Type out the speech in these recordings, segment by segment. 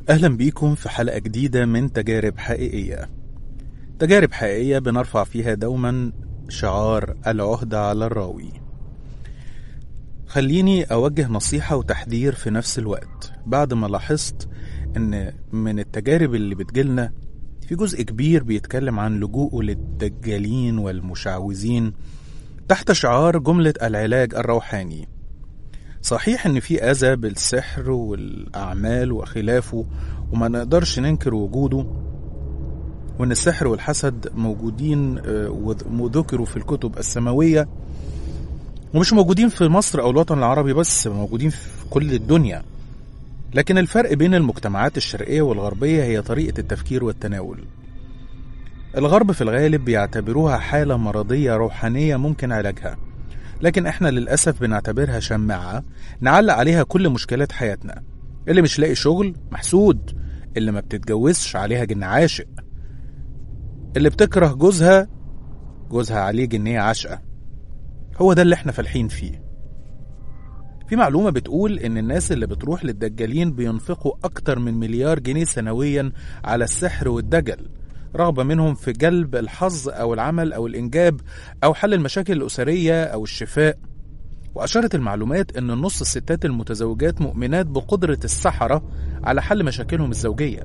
أهلا بيكم في حلقة جديدة من تجارب حقيقية تجارب حقيقية بنرفع فيها دوما شعار العهدة على الراوي خليني أوجه نصيحة وتحذير في نفس الوقت بعد ما لاحظت إن من التجارب اللي بتجيلنا في جزء كبير بيتكلم عن لجوءه للدجالين والمشعوذين تحت شعار جملة العلاج الروحاني صحيح ان في اذى بالسحر والاعمال وخلافه وما نقدرش ننكر وجوده وان السحر والحسد موجودين آه، وذكروا في الكتب السماويه ومش موجودين في مصر او الوطن العربي بس موجودين في كل الدنيا لكن الفرق بين المجتمعات الشرقيه والغربيه هي طريقه التفكير والتناول الغرب في الغالب بيعتبروها حاله مرضيه روحانيه ممكن علاجها لكن احنا للأسف بنعتبرها شماعة نعلق عليها كل مشكلات حياتنا اللي مش لاقي شغل محسود اللي ما بتتجوزش عليها جن عاشق اللي بتكره جوزها جوزها عليه جنية عاشقة هو ده اللي احنا فالحين فيه في معلومة بتقول إن الناس اللي بتروح للدجالين بينفقوا أكتر من مليار جنيه سنويا على السحر والدجل رغبة منهم في جلب الحظ أو العمل أو الإنجاب أو حل المشاكل الأسرية أو الشفاء وأشارت المعلومات أن نص الستات المتزوجات مؤمنات بقدرة السحرة على حل مشاكلهم الزوجية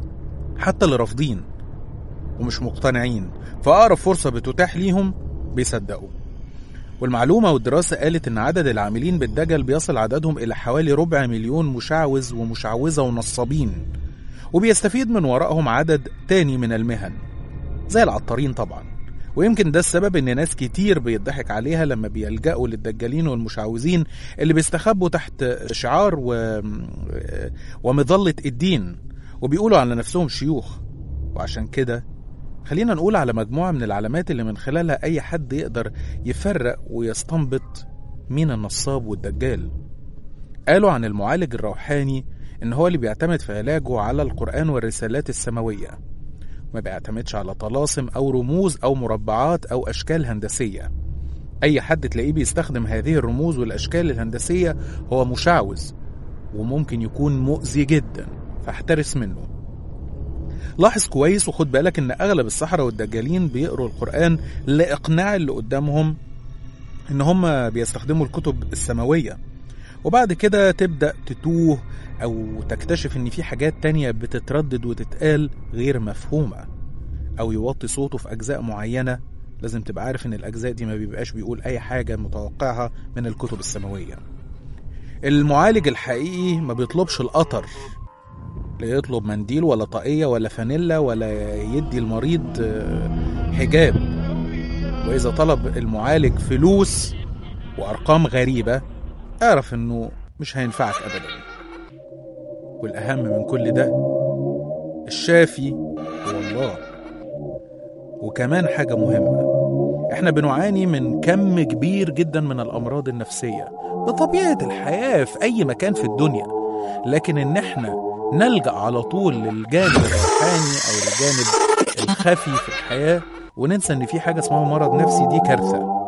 حتى اللي رافضين ومش مقتنعين فأقرب فرصة بتتاح ليهم بيصدقوا والمعلومة والدراسة قالت إن عدد العاملين بالدجل بيصل عددهم إلى حوالي ربع مليون مشعوذ ومشعوذة ونصابين وبيستفيد من ورائهم عدد تاني من المهن زي العطارين طبعا ويمكن ده السبب ان ناس كتير بيضحك عليها لما بيلجأوا للدجالين والمشعوذين اللي بيستخبوا تحت شعار و... ومظلة الدين وبيقولوا على نفسهم شيوخ وعشان كده خلينا نقول على مجموعة من العلامات اللي من خلالها أي حد يقدر يفرق ويستنبط مين النصاب والدجال قالوا عن المعالج الروحاني إن هو اللي بيعتمد في علاجه على القرآن والرسالات السماوية ما بيعتمدش على طلاسم أو رموز أو مربعات أو أشكال هندسية أي حد تلاقيه بيستخدم هذه الرموز والأشكال الهندسية هو مشعوذ وممكن يكون مؤذي جدا فاحترس منه لاحظ كويس وخد بالك ان اغلب السحرة والدجالين بيقروا القرآن لاقناع اللي قدامهم ان هم بيستخدموا الكتب السماوية وبعد كده تبدأ تتوه أو تكتشف إن في حاجات تانية بتتردد وتتقال غير مفهومة أو يوطي صوته في أجزاء معينة لازم تبقى عارف إن الأجزاء دي ما بيبقاش بيقول أي حاجة متوقعها من الكتب السماوية المعالج الحقيقي ما بيطلبش القطر لا يطلب منديل ولا طاقية ولا فانيلا ولا يدي المريض حجاب وإذا طلب المعالج فلوس وأرقام غريبة اعرف إنه مش هينفعك أبدا والأهم من كل ده الشافي هو الله وكمان حاجة مهمة احنا بنعاني من كم كبير جدا من الأمراض النفسية بطبيعة الحياة في أي مكان في الدنيا لكن إن احنا نلجأ على طول للجانب الروحاني أو الجانب الخفي في الحياة وننسى إن في حاجة اسمها مرض نفسي دي كارثة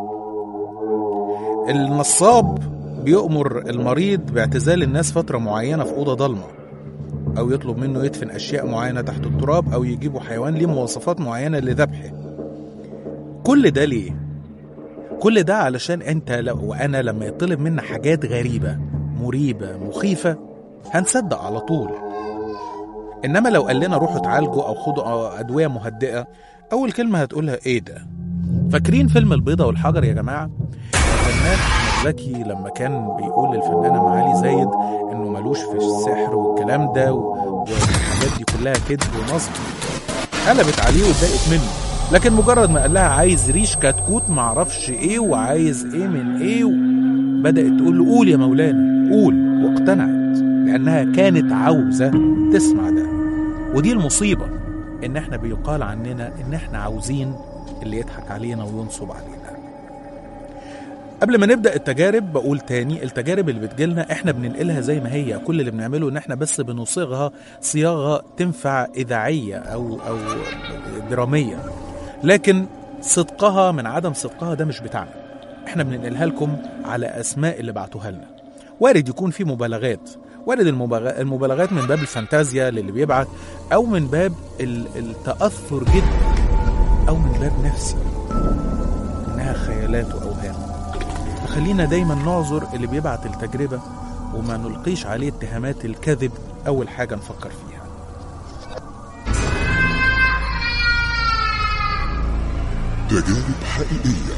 النصاب بيؤمر المريض باعتزال الناس فترة معينة في أوضة ضلمة أو يطلب منه يدفن أشياء معينة تحت التراب أو يجيبوا حيوان ليه مواصفات معينة لذبحه كل ده ليه؟ كل ده علشان أنت لو وأنا لما يطلب منا حاجات غريبة مريبة مخيفة هنصدق على طول إنما لو قال لنا روحوا اتعالجوا أو خدوا أدوية مهدئة أول كلمة هتقولها إيه ده؟ فاكرين فيلم البيضة والحجر يا جماعة؟ الفنان أحمد زكي لما كان بيقول للفنانة معالي زايد إنه ملوش في السحر والكلام ده والحاجات دي كلها كذب ونصب قلبت عليه واتضايقت منه لكن مجرد ما قال لها عايز ريش كتكوت معرفش ايه وعايز ايه من ايه بدأت تقول له قول يا مولانا قول واقتنعت لأنها كانت عاوزة تسمع ده ودي المصيبة إن إحنا بيقال عننا إن إحنا عاوزين اللي يضحك علينا وينصب علينا قبل ما نبدا التجارب بقول تاني التجارب اللي بتجيلنا احنا بننقلها زي ما هي كل اللي بنعمله ان احنا بس بنصيغها صياغه تنفع اذاعيه او او دراميه لكن صدقها من عدم صدقها ده مش بتاعنا احنا بننقلها لكم على اسماء اللي بعتوها لنا وارد يكون في مبالغات وارد المبالغ- المبالغات من باب الفانتازيا للي بيبعت او من باب ال- التاثر جدا او من باب نفسي انها خيالات واوهام فخلينا دايما نعذر اللي بيبعت التجربه وما نلقيش عليه اتهامات الكذب اول حاجه نفكر فيها تجارب حقيقية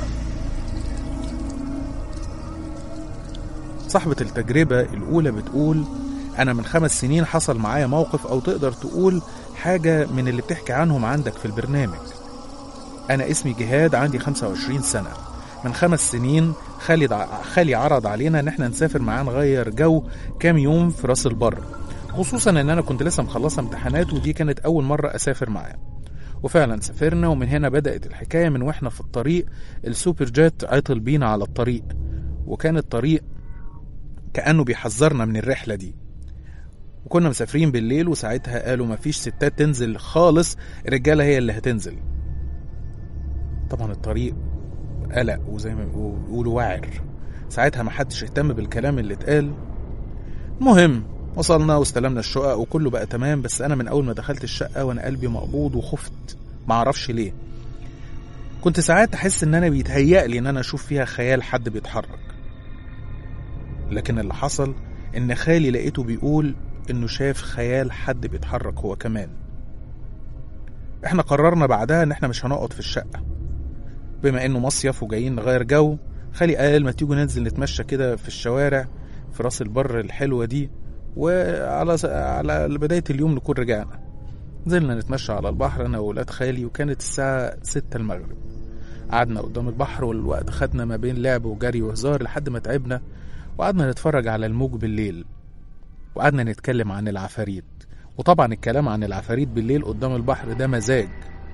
صاحبة التجربة الأولى بتقول أنا من خمس سنين حصل معايا موقف أو تقدر تقول حاجة من اللي بتحكي عنهم عندك في البرنامج أنا اسمي جهاد عندي 25 سنة من خمس سنين خالد ع- خالي عرض علينا إن احنا نسافر معاه نغير جو كام يوم في راس البر خصوصا إن أنا كنت لسه مخلصة امتحانات ودي كانت أول مرة أسافر معاه وفعلا سافرنا ومن هنا بدأت الحكاية من واحنا في الطريق السوبر جيت عطل بينا على الطريق وكان الطريق كأنه بيحذرنا من الرحلة دي وكنا مسافرين بالليل وساعتها قالوا مفيش ستات تنزل خالص الرجالة هي اللي هتنزل طبعا الطريق قلق وزي ما بيقولوا واعر ساعتها محدش اهتم بالكلام اللي اتقال مهم وصلنا واستلمنا الشقق وكله بقى تمام بس انا من اول ما دخلت الشقة وانا قلبي مقبوض وخفت معرفش ليه كنت ساعات احس ان انا بيتهيألي ان انا اشوف فيها خيال حد بيتحرك لكن اللي حصل ان خالي لقيته بيقول انه شاف خيال حد بيتحرك هو كمان احنا قررنا بعدها ان احنا مش هنقعد في الشقة بما انه مصيف وجايين نغير جو خالي قال ما تيجوا ننزل نتمشى كده في الشوارع في راس البر الحلوة دي وعلى على بداية اليوم نكون رجعنا نزلنا نتمشى على البحر انا وولاد خالي وكانت الساعة ستة المغرب قعدنا قدام البحر والوقت خدنا ما بين لعب وجري وهزار لحد ما تعبنا وقعدنا نتفرج على الموج بالليل وقعدنا نتكلم عن العفاريت وطبعا الكلام عن العفاريت بالليل قدام البحر ده مزاج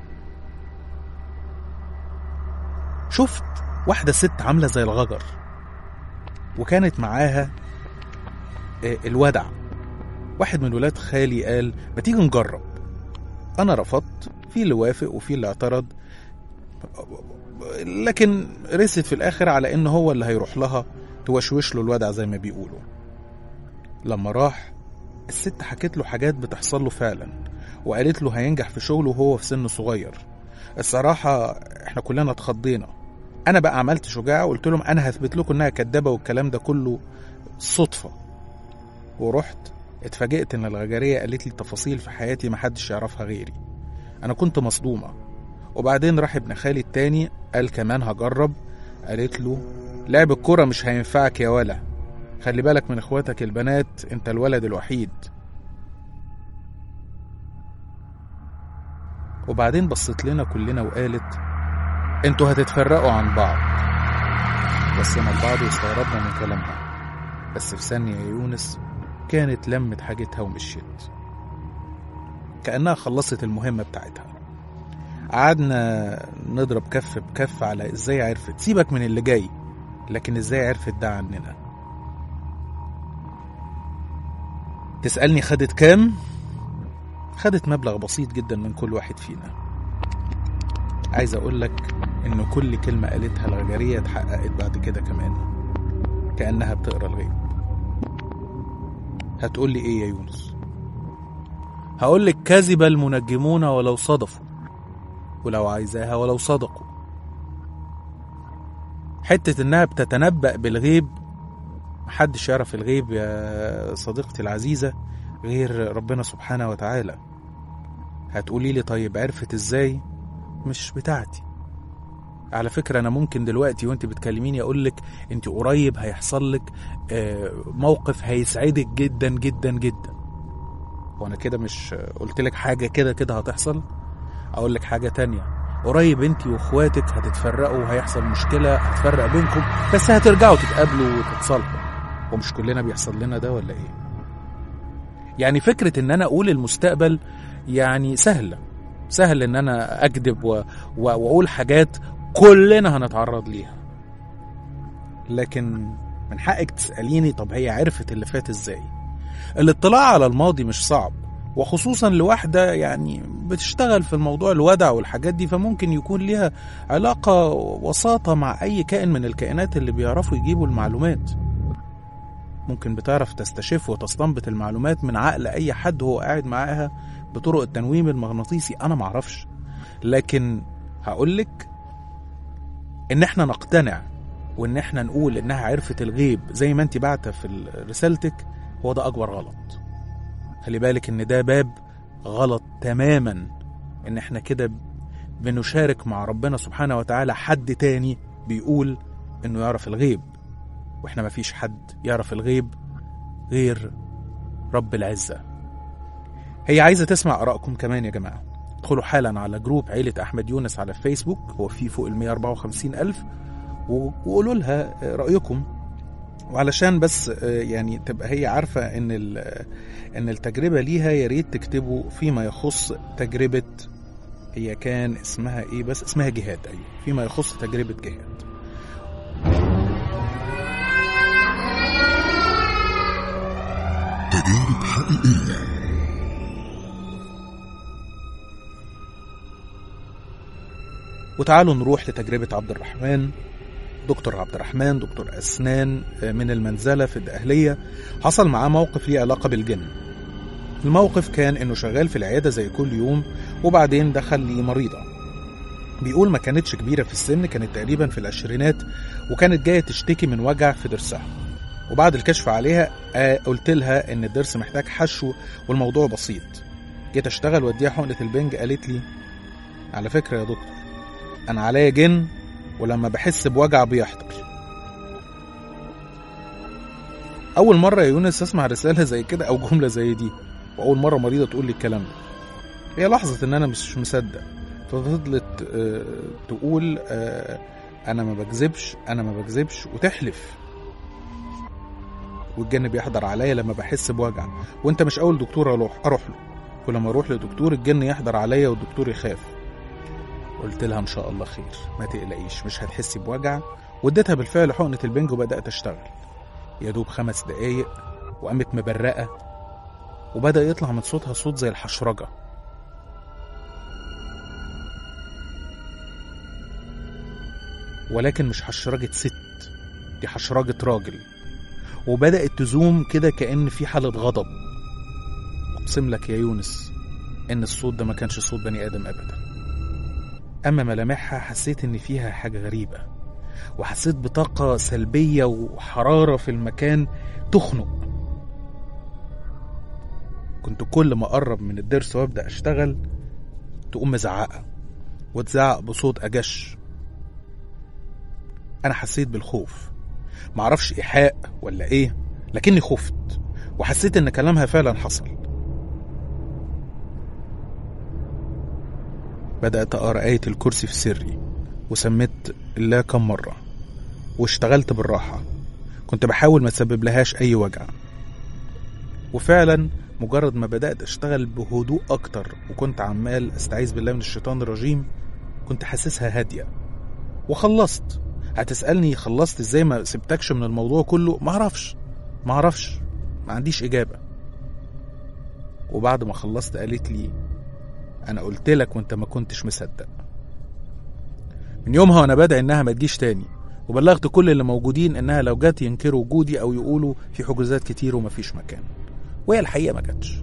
شفت واحدة ست عاملة زي الغجر وكانت معاها آه، الودع واحد من ولاد خالي قال ما تيجي نجرب انا رفضت في اللي وافق وفي اللي اعترض لكن رست في الاخر على ان هو اللي هيروح لها توشوش له الودع زي ما بيقولوا لما راح الست حكت له حاجات بتحصل له فعلا وقالت له هينجح في شغله وهو في سن صغير الصراحة احنا كلنا اتخضينا انا بقى عملت شجاع وقلت لهم انا هثبت لكم انها كدابة والكلام ده كله صدفة ورحت اتفاجئت ان الغجرية قالت لي تفاصيل في حياتي محدش يعرفها غيري انا كنت مصدومة وبعدين راح ابن خالي التاني قال كمان هجرب قالت له لعب الكرة مش هينفعك يا ولا خلي بالك من اخواتك البنات انت الولد الوحيد وبعدين بصت لنا كلنا وقالت انتوا هتتفرقوا عن بعض بصينا لبعض واستغربنا من كلامها بس في ثانية يا يونس كانت لمت حاجتها ومشيت كأنها خلصت المهمة بتاعتها قعدنا نضرب كف بكف على ازاي عرفت سيبك من اللي جاي لكن ازاي عرفت ده عننا تسألني خدت كام؟ خدت مبلغ بسيط جدا من كل واحد فينا عايز اقولك ان كل كلمة قالتها الغجرية اتحققت بعد كده كمان كأنها بتقرا الغيب هتقولي ايه يا يونس هقولك كذب المنجمون ولو صدفوا ولو عايزاها ولو صدقوا حتة انها بتتنبأ بالغيب محدش يعرف الغيب يا صديقتي العزيزة غير ربنا سبحانه وتعالى هتقولي لي طيب عرفت ازاي مش بتاعتي على فكرة أنا ممكن دلوقتي وأنت بتكلميني أقولك أنت قريب هيحصل لك آه، موقف هيسعدك جدا جدا جدا وأنا كده مش قلت لك حاجة كده كده هتحصل أقول لك حاجة تانية قريب أنت وأخواتك هتتفرقوا وهيحصل مشكلة هتفرق بينكم بس هترجعوا تتقابلوا وتتصالحوا ومش كلنا بيحصل لنا ده ولا إيه؟ يعني فكرة إن أنا أقول المستقبل يعني سهلة سهل إن أنا أكذب و... و... وأقول حاجات كلنا هنتعرض ليها لكن من حقك تسأليني طب هي عرفت اللي فات ازاي الاطلاع على الماضي مش صعب وخصوصا لواحدة يعني بتشتغل في الموضوع الودع والحاجات دي فممكن يكون ليها علاقة وساطة مع أي كائن من الكائنات اللي بيعرفوا يجيبوا المعلومات ممكن بتعرف تستشف وتستنبط المعلومات من عقل أي حد هو قاعد معاها بطرق التنويم المغناطيسي أنا معرفش لكن هقولك إن إحنا نقتنع وإن إحنا نقول إنها عرفت الغيب زي ما أنت بعتة في ال- رسالتك هو ده أكبر غلط خلي بالك إن ده باب غلط تماما إن إحنا كده بنشارك مع ربنا سبحانه وتعالى حد تاني بيقول إنه يعرف الغيب واحنا مفيش حد يعرف الغيب غير رب العزة هي عايزة تسمع آرائكم كمان يا جماعة ادخلوا حالا على جروب عيلة أحمد يونس على الفيسبوك هو فيه فوق ال 154 ألف و- وقولوا لها رأيكم وعلشان بس آه، يعني تبقى هي عارفة إن ال- إن التجربة ليها يا ريت تكتبوا فيما يخص تجربة هي كان اسمها إيه بس اسمها جهاد أيوه فيما يخص تجربة جهاد تجارب حقيقية وتعالوا نروح لتجربة عبد الرحمن دكتور عبد الرحمن دكتور أسنان من المنزلة في الدقهلية حصل معاه موقف ليه علاقة بالجن الموقف كان إنه شغال في العيادة زي كل يوم وبعدين دخل لي مريضة بيقول ما كانتش كبيرة في السن كانت تقريبا في العشرينات وكانت جاية تشتكي من وجع في ضرسها وبعد الكشف عليها آه، قلت لها إن الضرس محتاج حشو والموضوع بسيط جيت أشتغل وأديها حقنة البنج قالت لي على فكرة يا دكتور انا عليا جن ولما بحس بوجع بيحضر اول مره يا يونس اسمع رساله زي كده او جمله زي دي واول مره مريضه تقول لي الكلام ده هي لحظه ان انا مش مصدق ففضلت آه، تقول آه، انا ما بكذبش انا ما بكذبش وتحلف والجن بيحضر عليا لما بحس بوجع وانت مش اول دكتور اروح اروح له ولما اروح لدكتور الجن يحضر عليا والدكتور يخاف قلت لها ان شاء الله خير ما تقلقيش مش هتحسي بوجع واديتها بالفعل حقنة البنج وبدأت اشتغل يا دوب خمس دقايق وقامت مبرقة وبدأ يطلع من صوتها صوت زي الحشرجة ولكن مش حشرجة ست دي حشرجة راجل وبدأت تزوم كده كأن في حالة غضب أقسم لك يا يونس إن الصوت ده ما كانش صوت بني آدم أبدا أما ملامحها حسيت إن فيها حاجة غريبة وحسيت بطاقة سلبية وحرارة في المكان تخنق كنت كل ما أقرب من الدرس وأبدأ أشتغل تقوم مزعقة وتزعق بصوت أجش أنا حسيت بالخوف معرفش إيحاء ولا إيه لكني خفت وحسيت إن كلامها فعلا حصل بدأت أقرأ آية الكرسي في سري وسميت الله كم مرة واشتغلت بالراحة كنت بحاول ما تسبب لهاش أي وجع وفعلا مجرد ما بدأت أشتغل بهدوء أكتر وكنت عمال أستعيذ بالله من الشيطان الرجيم كنت حاسسها هادية وخلصت هتسألني خلصت ازاي ما سبتكش من الموضوع كله معرفش معرفش ما عنديش إجابة وبعد ما خلصت قالت لي أنا قلت لك وأنت ما كنتش مصدق من يومها وأنا بدعي إنها ما تجيش تاني وبلغت كل اللي موجودين إنها لو جت ينكروا وجودي أو يقولوا في حجوزات كتير ومفيش مكان وهي الحقيقة ما جاتش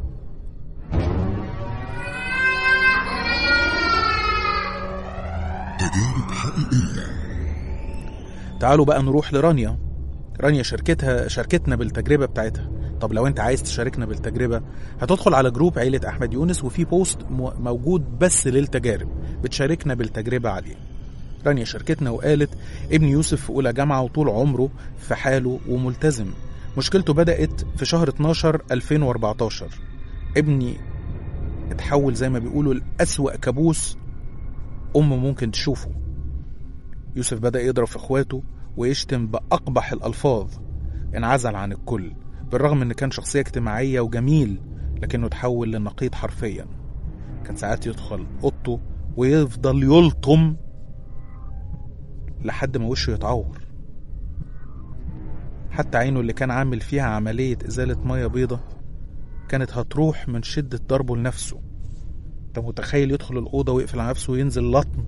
تجارب حقيقية تعالوا بقى نروح لرانيا رانيا شركتها شاركتنا بالتجربة بتاعتها طب لو انت عايز تشاركنا بالتجربة هتدخل على جروب عيلة أحمد يونس وفي بوست مو- موجود بس للتجارب بتشاركنا بالتجربة عليه رانيا شاركتنا وقالت ابني يوسف في أولى جامعة وطول عمره في حاله وملتزم مشكلته بدأت في شهر 12 2014 ابني اتحول زي ما بيقولوا لأسوأ كابوس أم ممكن تشوفه يوسف بدأ يضرب في اخواته ويشتم بأقبح الألفاظ انعزل عن الكل بالرغم ان كان شخصية اجتماعية وجميل لكنه تحول للنقيض حرفيا كان ساعات يدخل اوضته ويفضل يلطم لحد ما وشه يتعور حتى عينه اللي كان عامل فيها عملية إزالة مية بيضة كانت هتروح من شدة ضربه لنفسه انت متخيل يدخل الأوضة ويقفل على نفسه وينزل لطم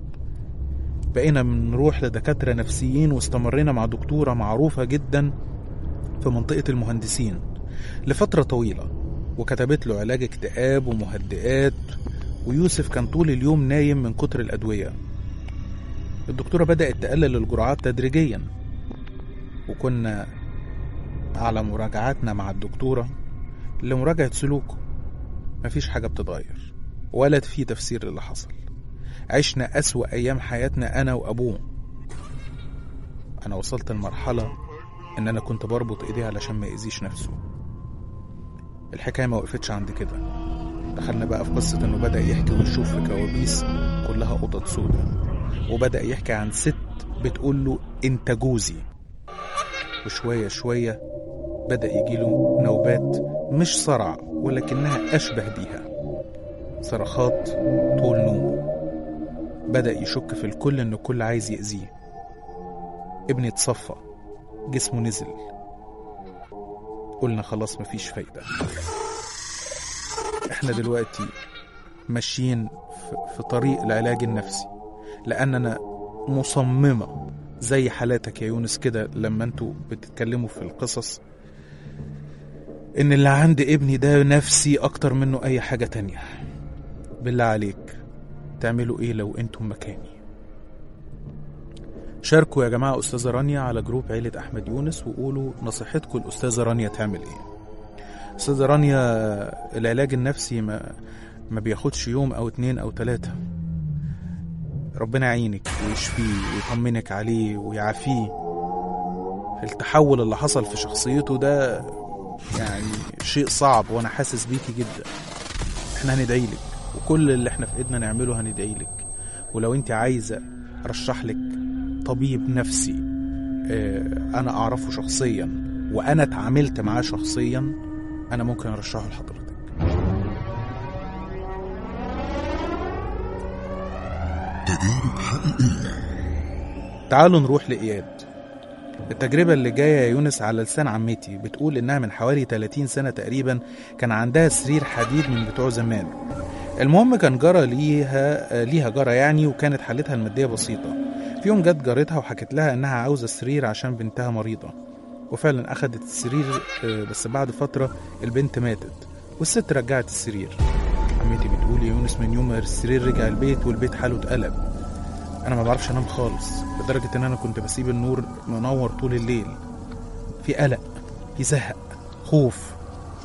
بقينا بنروح لدكاترة نفسيين واستمرينا مع دكتورة معروفة جدا في منطقة المهندسين لفترة طويلة وكتبت له علاج اكتئاب ومهدئات ويوسف كان طول اليوم نايم من كتر الأدوية الدكتورة بدأت تقلل الجرعات تدريجيا وكنا على مراجعاتنا مع الدكتورة لمراجعة سلوكه مفيش حاجة بتتغير ولا في تفسير للي حصل عشنا أسوأ أيام حياتنا أنا وأبوه أنا وصلت لمرحلة إن أنا كنت بربط إيديه علشان ما يأذيش نفسه الحكاية ما وقفتش عند كده دخلنا بقى في قصة إنه بدأ يحكي ويشوف في كوابيس كلها قطط سودا وبدأ يحكي عن ست بتقول له أنت جوزي وشوية شوية بدأ يجيله نوبات مش صرع ولكنها أشبه بيها صرخات طول نومه بدأ يشك في الكل إن الكل عايز يأذيه ابني اتصفى جسمه نزل قلنا خلاص مفيش فايدة احنا دلوقتي ماشيين في- في طريق العلاج النفسي لأننا مصممة زي حالاتك يا يونس كده لما انتوا بتتكلموا في القصص ان اللي عند ابني ده نفسي اكتر منه اي حاجة تانية بالله عليك تعملوا ايه لو انتم مكاني شاركوا يا جماعة أستاذة رانيا على جروب عيلة أحمد يونس وقولوا نصيحتكم الأستاذة رانيا تعمل إيه أستاذة رانيا العلاج النفسي ما, ما بياخدش يوم أو اتنين أو تلاتة ربنا يعينك ويشفيه ويطمنك عليه ويعافيه التحول اللي حصل في شخصيته ده يعني شيء صعب وأنا حاسس بيكي جدا احنا هندعي لك وكل اللي احنا في ايدنا نعمله هندعي لك ولو انت عايزة ارشح لك طبيب نفسي اه انا اعرفه شخصيا وانا اتعاملت معاه شخصيا انا ممكن ارشحه لحضرتك تجارب حقيقية تعالوا نروح لإياد التجربة اللي جاية يا يونس على لسان عمتي بتقول إنها من حوالي 30 سنة تقريبا كان عندها سرير حديد من بتوع زمان المهم كان جارة ليها ليها جارة يعني وكانت حالتها المادية بسيطة في يوم جت جارتها وحكت لها إنها عاوزة سرير عشان بنتها مريضة وفعلا أخدت السرير آه، بس بعد فترة البنت ماتت والست رجعت السرير عمتي بتقول يا يونس من يوم ما السرير رجع البيت والبيت حاله اتقلب انا ما بعرفش انام خالص لدرجه ان انا كنت بسيب النور منور طول الليل في قلق في زهق خوف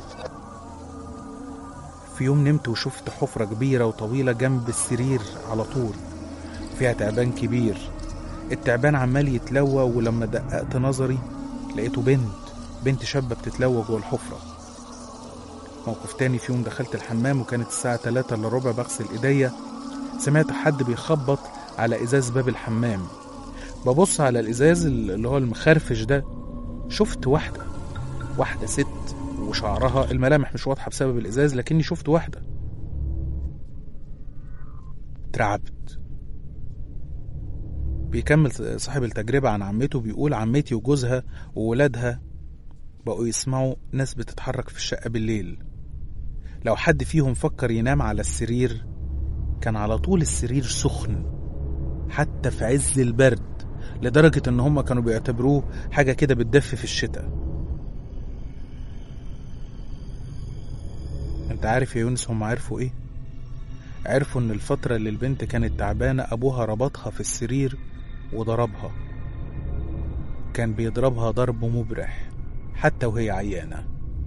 في يوم نمت وشفت حفرة كبيرة وطويلة جنب السرير على طول فيها تعبان كبير التعبان عمال يتلوى ولما دققت نظري لقيته بنت بنت شابة بتتلوى جوه الحفرة موقف تاني في يوم دخلت الحمام وكانت الساعة 3 الا ربع بغسل ايديا سمعت حد بيخبط على ازاز باب الحمام ببص على الازاز اللي هو المخرفش ده شفت واحدة واحدة ست وشعرها الملامح مش واضحة بسبب الازاز لكني شفت واحدة اترعبت بيكمل صاحب التجربة عن عمته بيقول عمتي وجوزها وولادها بقوا يسمعوا ناس بتتحرك في الشقة بالليل لو حد فيهم فكر ينام على السرير كان على طول السرير سخن حتى في عز البرد لدرجة ان هم كانوا بيعتبروه حاجة كده بتدفي في الشتاء انت عارف يا يونس هم عرفوا ايه عرفوا ان الفترة اللي البنت كانت تعبانة ابوها ربطها في السرير وضربها كان بيضربها ضرب مبرح حتى وهي عيانة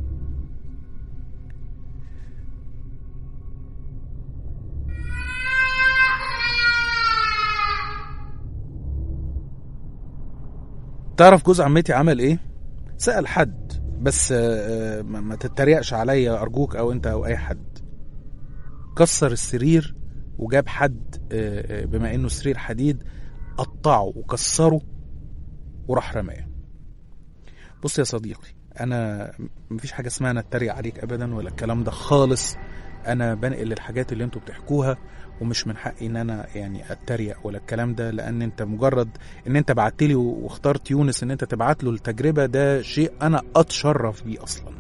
تعرف جوز عمتي عمل ايه سأل حد بس آه، آه، ما ما تتريقش عليا ارجوك او انت او اي حد كسر السرير وجاب حد آه، آه، بما انه سرير حديد قطعه وكسره وراح رماه بص يا صديقي انا مفيش حاجه اسمها انا اتريق عليك ابدا ولا الكلام ده خالص انا بنقل الحاجات اللي انتوا بتحكوها ومش من حقي ان انا يعني اتريق ولا الكلام ده لان انت مجرد ان انت بعت لي واخترت يونس ان انت تبعت له التجربه ده شيء انا اتشرف بيه اصلا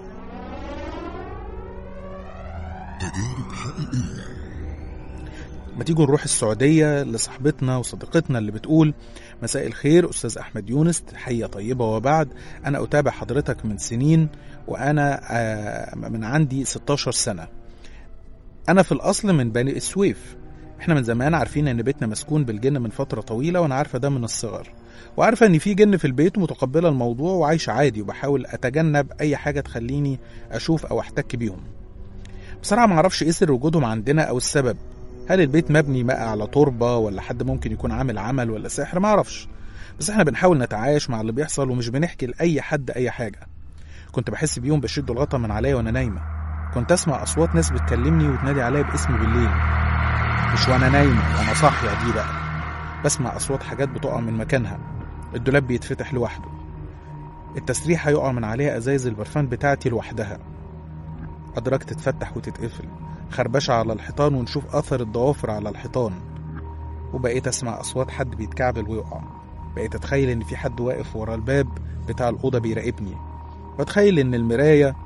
تجارب حقيقية ما تيجوا نروح السعودية لصاحبتنا وصديقتنا اللي بتقول مساء الخير أستاذ أحمد يونس تحية طيبة وبعد أنا أتابع حضرتك من سنين وأنا آه، من عندي 16 سنة أنا في الأصل من بني السويف احنا من زمان عارفين ان بيتنا مسكون بالجن من فترة طويلة وانا عارفة ده من الصغر وعارفة ان في جن في البيت ومتقبلة الموضوع وعايشة عادي وبحاول اتجنب اي حاجة تخليني اشوف او احتك بيهم بصراحة معرفش ايه سر وجودهم عندنا او السبب هل البيت مبني بقى على تربة ولا حد ممكن يكون عامل عمل ولا سحر معرفش بس احنا بنحاول نتعايش مع اللي بيحصل ومش بنحكي لأي حد أي حاجة كنت بحس بيهم بيشدوا الغطا من عليا وأنا نايمة كنت أسمع أصوات ناس بتكلمني وتنادي عليا باسمي بالليل مش وأنا نايمة وأنا صاحية دي بقى بسمع أصوات حاجات بتقع من مكانها الدولاب بيتفتح لوحده التسريحة يقع من عليها أزايز البرفان بتاعتي لوحدها أدراج تتفتح وتتقفل خربشة على الحيطان ونشوف أثر الضوافر على الحيطان وبقيت أسمع أصوات حد بيتكعبل ويقع بقيت أتخيل إن في حد واقف ورا الباب بتاع الأوضة بيراقبني بتخيل إن المراية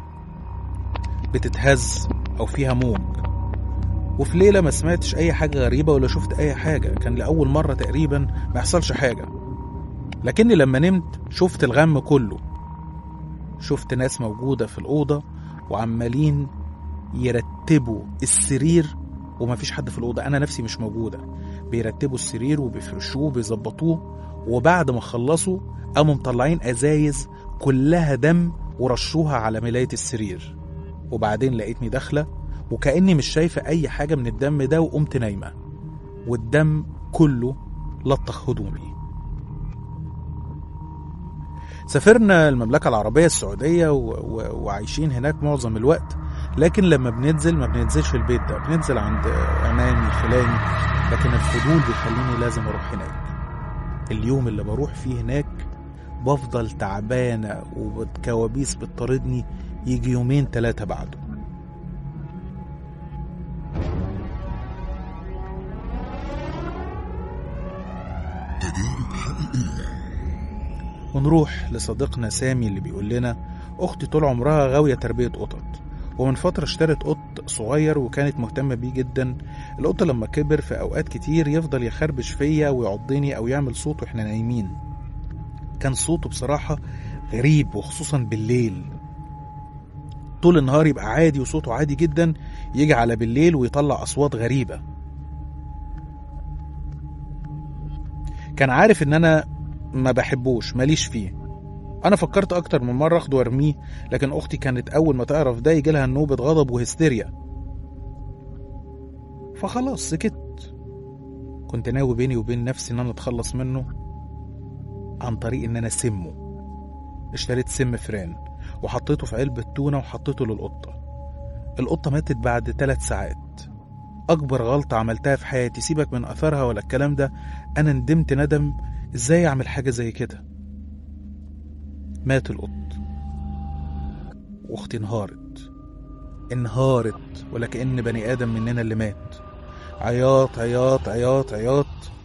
بتتهز أو فيها موج وفي ليلة ما سمعتش أي حاجة غريبة ولا شفت أي حاجة كان لأول مرة تقريبا ما يحصلش حاجة لكني لما نمت شفت الغم كله شفت ناس موجودة في الأوضة وعمالين يرتبوا السرير ومفيش حد في الأوضة أنا نفسي مش موجودة بيرتبوا السرير وبيفرشوه وبيظبطوه وبعد ما خلصوا قاموا مطلعين أزايز كلها دم ورشوها على ملاية السرير وبعدين لقيتني داخلة وكأني مش شايفة أي حاجة من الدم ده وقمت نايمة والدم كله لطخ هدومي سافرنا المملكة العربية السعودية و... و... وعايشين هناك معظم الوقت لكن لما بننزل ما بننزلش البيت ده بننزل عند عمامي خلاني لكن الفضول بيخليني لازم اروح هناك اليوم اللي بروح فيه هناك بفضل تعبانة وكوابيس بتطاردني يجي يومين تلاتة بعده تجارب حقيقية ونروح لصديقنا سامي اللي بيقول لنا أختي طول عمرها غاوية تربية قطط ومن فترة اشترت قط صغير وكانت مهتمة بيه جدا القط لما كبر في أوقات كتير يفضل يخربش فيا ويعضني أو يعمل صوت وإحنا نايمين كان صوته بصراحة غريب وخصوصا بالليل طول النهار يبقى عادي وصوته عادي جدا يجي على بالليل ويطلع أصوات غريبة كان عارف إن أنا ما بحبوش ماليش فيه انا فكرت اكتر من مره اخده وارميه لكن اختي كانت اول ما تعرف ده يجي لها نوبه غضب وهستيريا فخلاص سكت كنت ناوي بيني وبين نفسي ان انا اتخلص منه عن طريق ان انا اسمه اشتريت سم فران وحطيته في علبة تونة وحطيته للقطة القطة ماتت بعد ثلاث ساعات أكبر غلطة عملتها في حياتي سيبك من أثرها ولا الكلام ده أنا ندمت ندم إزاي أعمل حاجة زي كده مات القط واختي انهارت انهارت ولا كأن بني آدم مننا اللي مات عياط عياط عياط عياط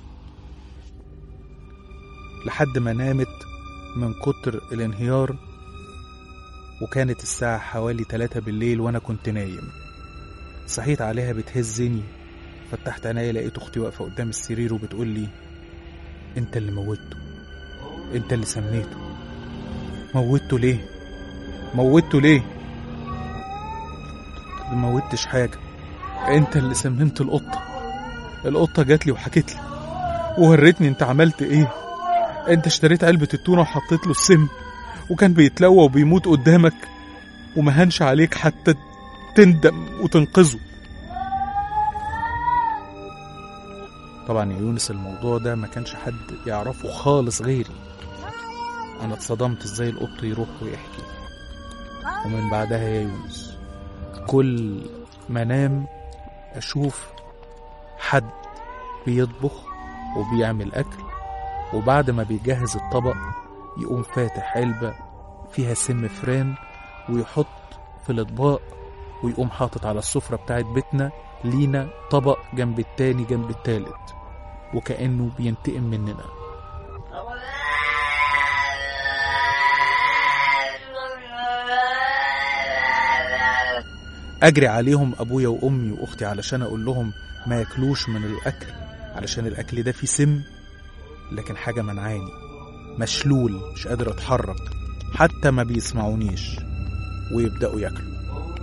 لحد ما نامت من كتر الانهيار وكانت الساعة حوالي تلاتة بالليل وأنا كنت نايم صحيت عليها بتهزني فتحت عينيا لقيت أختي واقفة قدام السرير وبتقول لي أنت اللي موته أنت اللي سميته موتته ليه موتته ليه ما موتش حاجة انت اللي سممت القطة القطة جات لي وحكت لي ووريتني انت عملت ايه انت اشتريت علبة التونة وحطيت له السم وكان بيتلوى وبيموت قدامك ومهنش عليك حتى تندم وتنقذه طبعا يا يونس الموضوع ده ما كانش حد يعرفه خالص غيري انا اتصدمت ازاي القط يروح ويحكي ومن بعدها يا يونس كل ما انام اشوف حد بيطبخ وبيعمل اكل وبعد ما بيجهز الطبق يقوم فاتح علبة فيها سم فران ويحط في الاطباق ويقوم حاطط على السفرة بتاعت بيتنا لينا طبق جنب التاني جنب التالت وكأنه بينتقم مننا اجري عليهم ابويا وامي واختي علشان اقول لهم ما ياكلوش من الاكل علشان الاكل ده فيه سم لكن حاجه منعاني مشلول مش قادر اتحرك حتى ما بيسمعونيش ويبداوا ياكلوا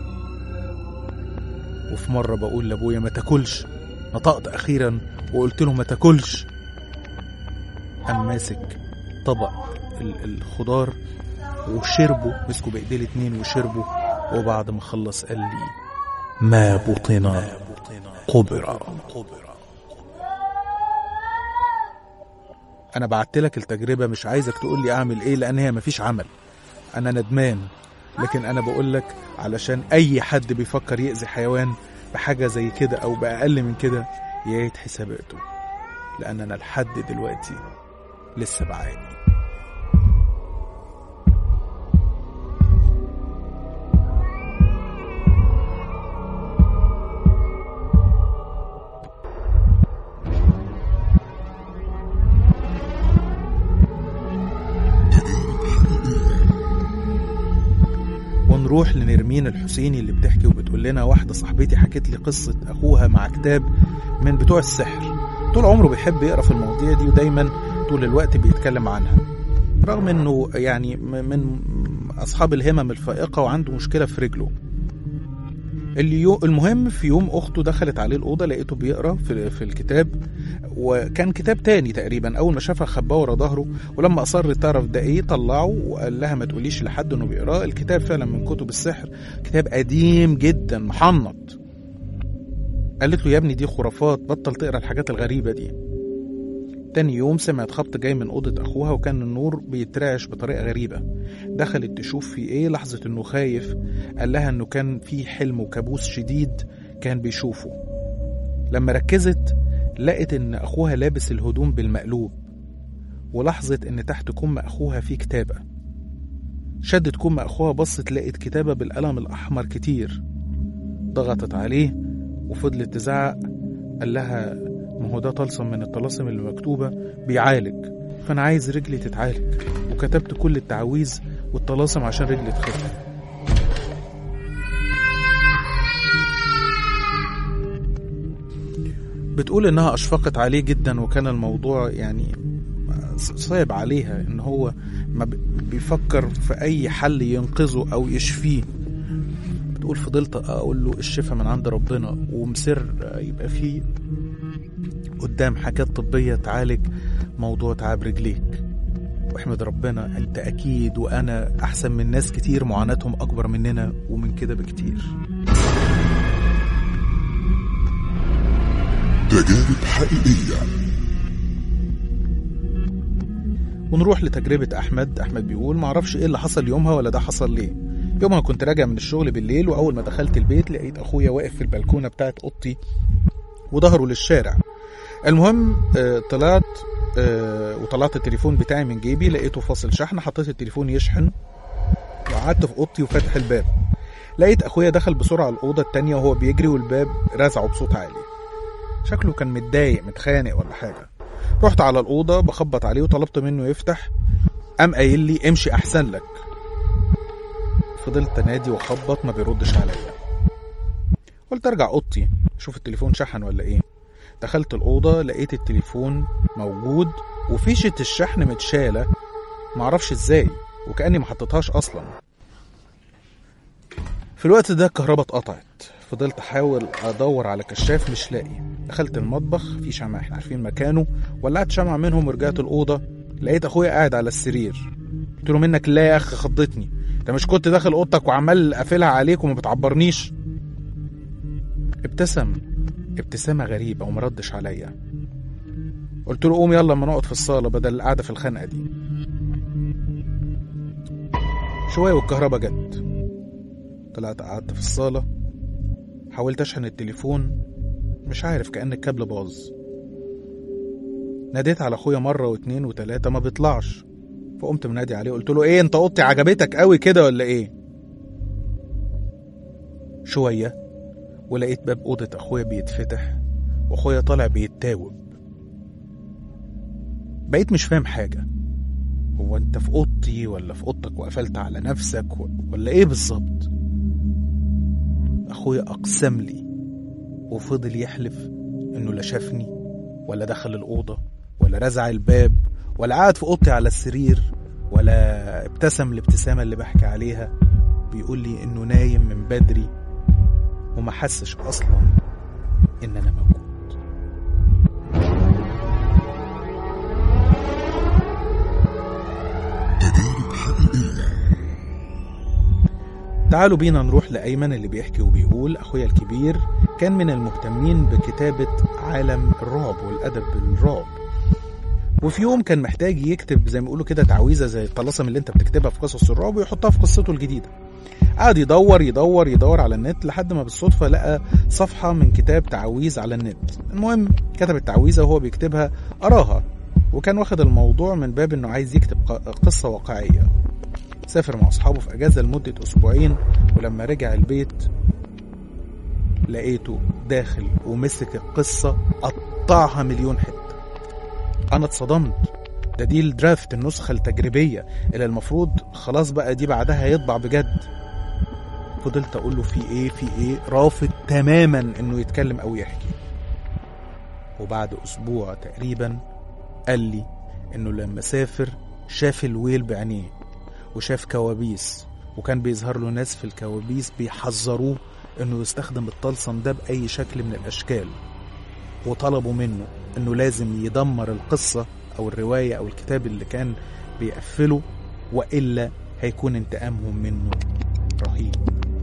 وفي مره بقول لابويا ما تاكلش نطقت اخيرا وقلت له ما تاكلش قام ماسك طبق ال- الخضار وشربه مسكوا بايديه الاتنين وشربوا وبعد ما خلص قال لي ما بطن قبر انا بعت لك التجربه مش عايزك تقول لي اعمل ايه لان هي مفيش عمل انا ندمان لكن انا بقول لك علشان اي حد بيفكر يأذي حيوان بحاجه زي كده او باقل من كده يعيد حساباته لان انا لحد دلوقتي لسه بعاني ونروح لنرمين الحسيني اللي بتحكي وبتقول لنا واحدة صاحبتي حكت لي قصة أخوها مع كتاب من بتوع السحر طول عمره بيحب يقرأ في المواضيع دي ودايما طول الوقت بيتكلم عنها رغم انه يعني م- من اصحاب الهمم الفائقة وعنده مشكلة في رجله اليو المهم في يوم اخته دخلت عليه الاوضه لقيته بيقرا في, في الكتاب وكان كتاب تاني تقريبا اول ما شافها خباه ورا ظهره ولما اصرت تعرف ده ايه طلعه وقال لها ما تقوليش لحد انه بيقراه الكتاب فعلا من كتب السحر كتاب قديم جدا محنط قالت له يا ابني دي خرافات بطل تقرا الحاجات الغريبه دي تاني يوم سمعت خبط جاي من أوضة أخوها وكان النور بيترعش بطريقة غريبة دخلت تشوف في إيه لحظة إنه خايف قال لها إنه كان في حلم وكابوس شديد كان بيشوفه لما ركزت لقت إن أخوها لابس الهدوم بالمقلوب ولاحظت إن تحت كم أخوها في كتابة شدت كم أخوها بصت لقت كتابة بالقلم الأحمر كتير ضغطت عليه وفضلت تزعق قال لها ما هو ده طلسم من الطلاسم اللي مكتوبة بيعالج فأنا عايز رجلي تتعالج وكتبت كل التعاويذ والطلاسم عشان رجلي تخف بتقول إنها أشفقت عليه جدا وكان الموضوع يعني صعب عليها إن هو ما بيفكر في أي حل ينقذه أو يشفيه بتقول فضلت أقول له الشفاء من عند ربنا ومسر يبقى فيه قدام حاجات طبية تعالج موضوع تعب رجليك واحمد ربنا انت اكيد وانا احسن من ناس كتير معاناتهم اكبر مننا ومن كده بكتير تجارب حقيقية ونروح لتجربة أحمد أحمد بيقول معرفش إيه اللي حصل يومها ولا ده حصل ليه يومها كنت راجع من الشغل بالليل وأول ما دخلت البيت لقيت أخويا واقف في البلكونة بتاعت أوضتي وظهره للشارع المهم آه، طلعت آه، وطلعت التليفون بتاعي من جيبي لقيته فاصل شحن حطيت التليفون يشحن وقعدت في اوضتي وفاتح الباب لقيت اخويا دخل بسرعه الاوضه التانية وهو بيجري والباب رزعه بصوت عالي شكله كان متضايق متخانق ولا حاجه رحت على الاوضه بخبط عليه وطلبت منه يفتح قام قايل لي امشي احسن لك فضلت انادي واخبط ما بيردش عليا قلت ارجع اوضتي اشوف التليفون شحن ولا ايه دخلت الأوضة لقيت التليفون موجود وفيشة الشحن متشالة معرفش ازاي وكأني ما حطيتهاش أصلا في الوقت ده الكهرباء اتقطعت فضلت احاول ادور على كشاف مش لاقي دخلت المطبخ في شمع احنا عارفين مكانه ولعت شمع منهم ورجعت الاوضه لقيت اخويا قاعد على السرير قلت له منك لا يا اخي خضتني انت مش كنت داخل اوضتك وعمال قافلها عليك وما بتعبرنيش ابتسم ابتسامة غريبة ومردش عليا قلت له قوم يلا اما نقعد في الصالة بدل القعدة في الخنقة دي شوية والكهرباء جت طلعت قعدت في الصالة حاولت أشحن التليفون مش عارف كأن الكابل باظ ناديت على أخويا مرة واتنين وتلاتة ما بيطلعش فقمت منادي عليه قلت له إيه أنت أوضتي عجبتك قوي كده ولا إيه شوية ولقيت باب أوضة أخويا بيتفتح وأخويا طالع بيتاوب بقيت مش فاهم حاجة هو أنت في أوضتي ولا في أوضتك وقفلت على نفسك و- ولا إيه بالظبط أخويا أقسم لي وفضل يحلف إنه لا شافني ولا دخل الأوضة ولا رزع الباب ولا قعد في أوضتي على السرير ولا ابتسم الابتسامة اللي بحكي عليها بيقول لي إنه نايم من بدري وما حسش أصلا إن أنا موجود تجارب حقيقية تعالوا بينا نروح لأيمن اللي بيحكي وبيقول أخويا الكبير كان من المهتمين بكتابة عالم الرعب والأدب بالرعب وفي يوم كان محتاج يكتب زي ما بيقولوا كده تعويذة زي الطلاسم اللي انت بتكتبها في قصص الرعب ويحطها في قصته الجديدة قعد يدور يدور يدور على النت لحد ما بالصدفة لقى صفحة من كتاب تعويذ على النت المهم كتب التعويذة وهو بيكتبها قراها وكان واخد الموضوع من باب انه عايز يكتب ق- قصة واقعية سافر مع أصحابه في أجازة لمدة أسبوعين ولما رجع البيت لقيته داخل ومسك القصة قطعها مليون حتة أنا اتصدمت ده دي الدرافت النسخة التجريبية اللي المفروض خلاص بقى دي بعدها يطبع بجد فضلت أقول له في إيه في إيه رافض تماما إنه يتكلم أو يحكي وبعد أسبوع تقريبا قال لي إنه لما سافر شاف الويل بعينيه وشاف كوابيس وكان بيظهر له ناس في الكوابيس بيحذروه انه يستخدم الطلسم ده باي شكل من الاشكال وطلبوا منه انه لازم يدمر القصة او الرواية او الكتاب اللي كان بيقفله والا هيكون انتقامهم منه رهيب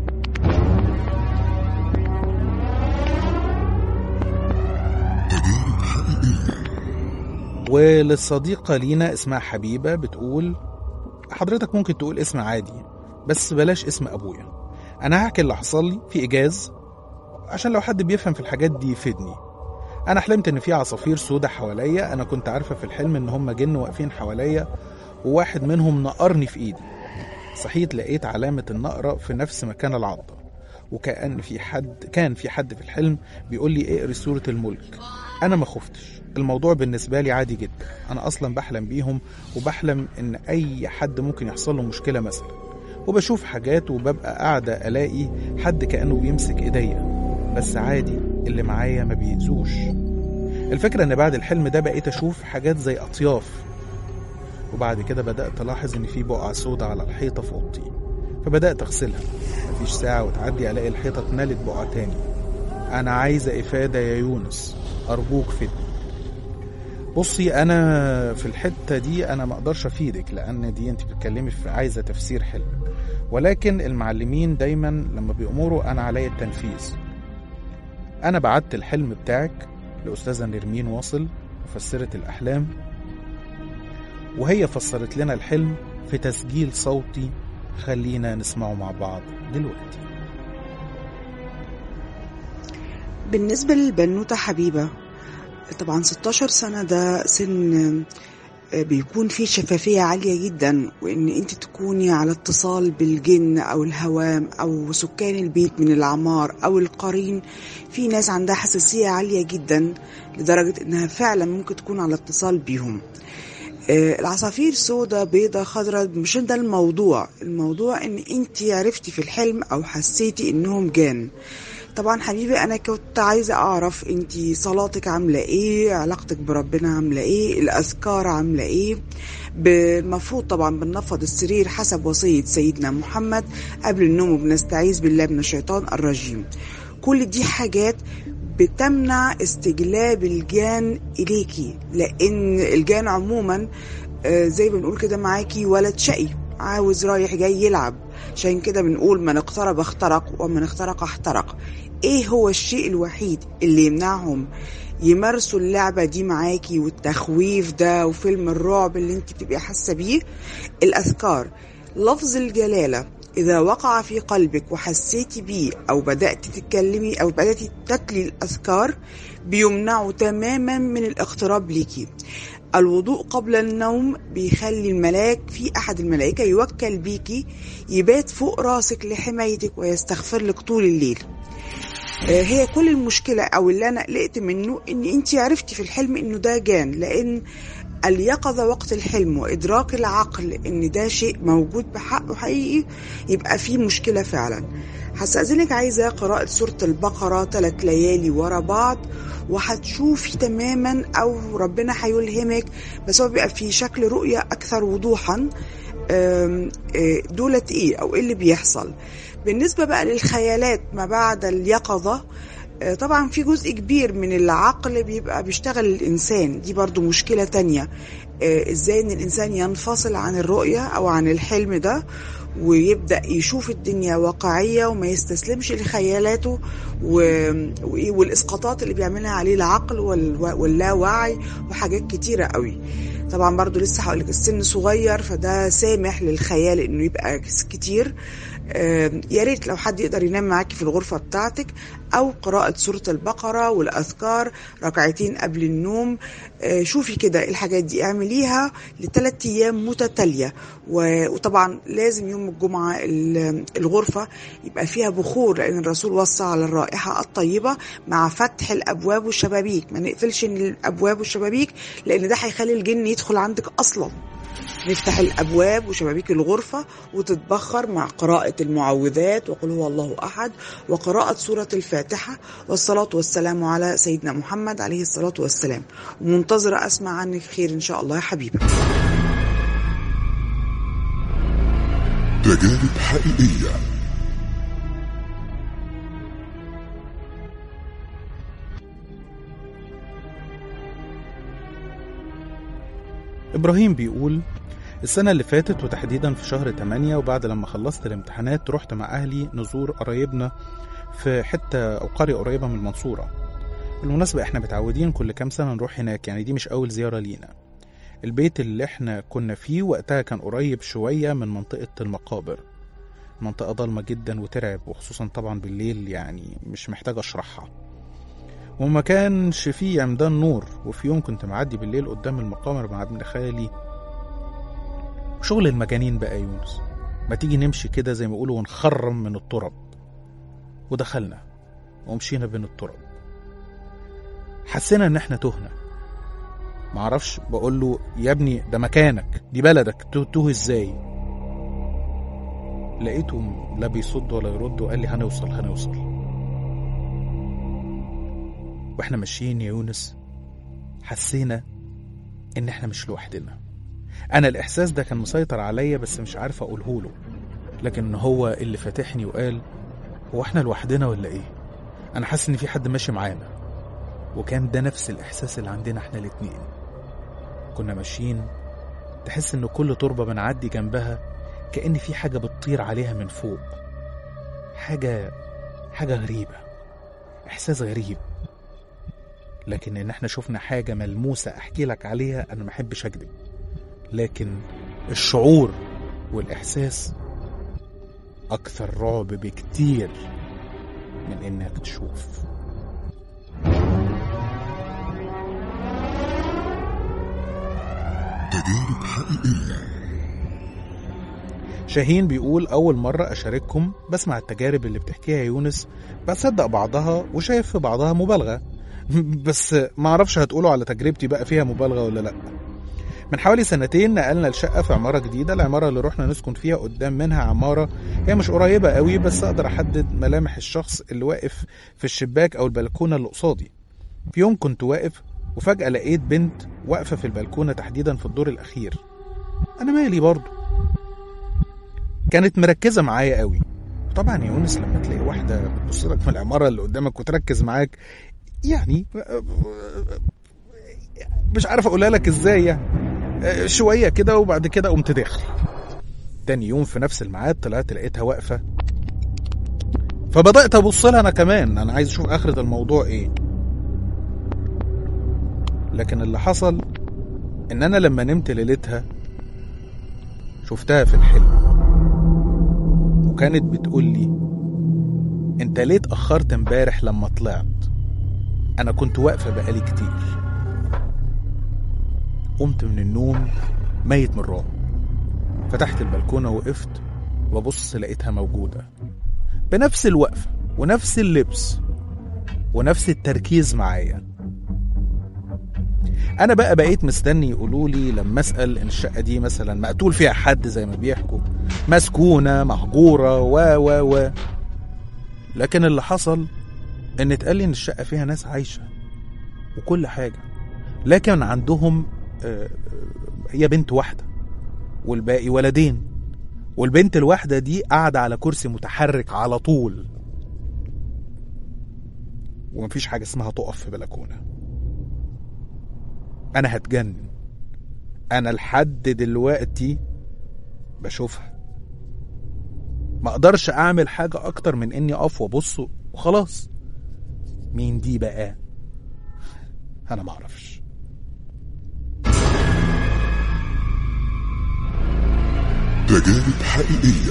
تجارب حقيقية وللصديقة لينا اسمها حبيبة بتقول حضرتك ممكن تقول اسم عادي بس بلاش اسم أبويا أنا هحكي اللي حصل لي في إيجاز عشان لو حد بيفهم في الحاجات دي يفيدني أنا حلمت إن في عصافير سودة حواليا أنا كنت عارفة في الحلم إن هم جن واقفين حواليا وواحد منهم نقرني في إيدي صحيت لقيت علامة النقرة في نفس مكان العضة وكأن في حد كان في حد في الحلم بيقول لي اقري سورة الملك أنا ما خفتش الموضوع بالنسبة لي عادي جدا أنا أصلا بحلم بيهم وبحلم إن أي حد ممكن يحصل له مشكلة مثلا وبشوف حاجات وببقى قاعدة ألاقي حد كأنه بيمسك إيديا بس عادي اللي معايا ما بيأذوش الفكرة إن بعد الحلم ده بقيت أشوف حاجات زي أطياف وبعد كده بدأت ألاحظ إن في بقعة سودة على الحيطة في أوضتي فبدأت أغسلها مفيش ساعة وتعدي ألاقي الحيطة اتملت بقعة تاني أنا عايزة إفادة يا يونس أرجوك فدني بصي أنا في الحتة دي أنا ما أقدرش أفيدك لأن دي أنت بتتكلمي في عايزة تفسير حلم ولكن المعلمين دايما لما بيأمروا أنا عليا التنفيذ أنا بعت الحلم بتاعك لأستاذة نرمين واصل مفسرة الأحلام وهي فسرت لنا الحلم في تسجيل صوتي خلينا نسمعه مع بعض دلوقتي بالنسبة للبنوتة حبيبة طبعا 16 سنة ده سن بيكون فيه شفافية عالية جدا وإن أنت تكوني على اتصال بالجن أو الهوام أو سكان البيت من العمار أو القرين في ناس عندها حساسية عالية جدا لدرجة إنها فعلا ممكن تكون على اتصال بيهم آه، العصافير سودة بيضة خضراء مش ده الموضوع الموضوع ان انت عرفتي في الحلم او حسيتي انهم جان طبعا حبيبي انا كنت عايزة اعرف انت صلاتك عاملة ايه علاقتك بربنا عاملة ايه الاذكار عاملة ايه المفروض طبعا بننفض السرير حسب وصية سيدنا محمد قبل النوم وبنستعيذ بالله من الشيطان الرجيم كل دي حاجات بتمنع استجلاب الجان إليكي لأن الجان عموما آه، زي ما بنقول كده معاكي ولد شقي عاوز رايح جاي يلعب عشان كده بنقول من اقترب اخترق ومن اخترق احترق ايه هو الشيء الوحيد اللي يمنعهم يمارسوا اللعبة دي معاكي والتخويف ده وفيلم الرعب اللي انت بتبقي حاسة بيه الأذكار لفظ الجلالة إذا وقع في قلبك وحسيتي بيه أو بدأت تتكلمي أو بدأت تتلي الأذكار بيمنعوا تماما من الاقتراب ليكي الوضوء قبل النوم بيخلي الملاك في أحد الملائكة يوكل بيكي يبات فوق راسك لحمايتك ويستغفر لك طول الليل آه، هي كل المشكلة أو اللي أنا قلقت منه إن أنت عرفتي في الحلم إنه ده جان لأن اليقظة وقت الحلم وإدراك العقل إن ده شيء موجود بحقه حقيقي يبقى فيه مشكلة فعلا هستأذنك عايزة قراءة سورة البقرة ثلاث ليالي ورا بعض وهتشوفي تماما أو ربنا هيلهمك بس هو بيبقى في شكل رؤية أكثر وضوحا آم، آه، دولت إيه أو إيه اللي بيحصل بالنسبة بقى للخيالات ما بعد اليقظة آه، طبعا في جزء كبير من العقل بيبقى بيشتغل الإنسان دي برضو مشكلة تانية آه، إزاي إن الإنسان ينفصل عن الرؤية أو عن الحلم ده ويبدأ يشوف الدنيا واقعية وما يستسلمش لخيالاته و- وإيه والإسقاطات اللي بيعملها عليه العقل وال- واللاوعي وحاجات كتيرة قوي طبعا برضو لسه هقولك السن صغير فده سامح للخيال انه يبقى كتير آم، يا ريت لو حد يقدر ينام معاكي في الغرفة بتاعتك أو قراءة سورة البقرة والأذكار ركعتين قبل النوم آه، شوفي كده الحاجات دي اعمليها لثلاث أيام متتالية و- وطبعا لازم يوم الجمعة ال- الغرفة يبقى فيها بخور لأن الرسول وصى على الرائحة الطيبة مع فتح الأبواب والشبابيك ما نقفلش الأبواب والشبابيك لأن ده هيخلي الجن يدخل عندك أصلا نفتح الابواب وشبابيك الغرفه وتتبخر مع قراءه المعوذات وقل هو الله احد وقراءه سوره الفاتحه والصلاه والسلام على سيدنا محمد عليه الصلاه والسلام ومنتظره اسمع عنك خير ان شاء الله يا حبيبه تجارب حقيقية إبراهيم بيقول السنة اللي فاتت وتحديدا في شهر 8 وبعد لما خلصت الامتحانات رحت مع أهلي نزور قرايبنا في حتة أو قرية قريبة من المنصورة بالمناسبة احنا متعودين كل كام سنة نروح هناك يعني دي مش أول زيارة لينا البيت اللي احنا كنا فيه وقتها كان قريب شوية من منطقة المقابر منطقة ضلمة جدا وترعب وخصوصا طبعا بالليل يعني مش محتاج أشرحها وما كانش فيه عمدان نور وفي يوم كنت معدي بالليل قدام المقامر مع ابن خالي شغل المجانين بقى يا يونس ما تيجي نمشي كده زي ما يقولوا ونخرم من التراب ودخلنا ومشينا بين التراب حسينا ان احنا تهنا معرفش بقول له يا ابني ده مكانك دي بلدك تو- توه ازاي لقيته لا بيصد ولا يرد وقال لي هنوصل هنوصل واحنا ماشيين يا يونس حسينا ان احنا مش لوحدنا انا الاحساس ده كان مسيطر عليا بس مش عارف اقوله له لكن هو اللي فاتحني وقال هو احنا لوحدنا ولا ايه انا حاسس ان في حد ماشي معانا وكان ده نفس الاحساس اللي عندنا احنا الاتنين كنا ماشيين تحس ان كل تربه بنعدي جنبها كأن في حاجه بتطير عليها من فوق حاجه حاجه غريبه احساس غريب لكن ان احنا شفنا حاجه ملموسه احكي لك عليها انا ما احبش اكذب لكن الشعور والاحساس اكثر رعب بكتير من انك تشوف تجارب حقيقية شاهين بيقول أول مرة أشارككم بسمع التجارب اللي بتحكيها يونس بصدق بعضها وشايف في بعضها مبالغة بس معرفش هتقولوا على تجربتي بقى فيها مبالغة ولا لأ من حوالي سنتين نقلنا لشقة في عمارة جديدة العمارة اللي رحنا نسكن فيها قدام منها عمارة هي مش قريبة قوي بس أقدر أحدد ملامح الشخص اللي واقف في الشباك أو البلكونة اللي قصادي في يوم كنت واقف وفجأة لقيت بنت واقفة في البلكونة تحديدا في الدور الأخير أنا مالي برضه كانت مركزة معايا قوي طبعا يا يونس لما تلاقي واحدة بتبص لك من العمارة اللي قدامك وتركز معاك يعني مش عارف اقولها لك ازاي يعني شوية كده وبعد كده قمت داخل تاني يوم في نفس الميعاد طلعت لقيتها واقفة فبدأت أبص لها أنا كمان أنا عايز أشوف آخرة الموضوع إيه لكن اللي حصل إن أنا لما نمت ليلتها شفتها في الحلم وكانت بتقول لي انت ليه اتأخرت امبارح لما طلعت انا كنت واقفة بقالي كتير قمت من النوم ميت من الرعب فتحت البلكونة وقفت وبص لقيتها موجودة بنفس الوقفة ونفس اللبس ونفس التركيز معايا انا بقى بقيت مستني يقولوا لي لما اسال ان الشقه دي مثلا مقتول فيها حد زي ما بيحكوا مسكونه مهجوره و و و لكن اللي حصل ان اتقال لي ان الشقه فيها ناس عايشه وكل حاجه لكن عندهم آه، آه، هي بنت واحده والباقي ولدين والبنت الواحده دي قاعده على كرسي متحرك على طول ومفيش حاجه اسمها تقف في بلكونه انا هتجنن انا لحد دلوقتي بشوفها ما اقدرش اعمل حاجه اكتر من اني اقف وابص وخلاص مين دي بقى انا ما اعرفش تجارب حقيقية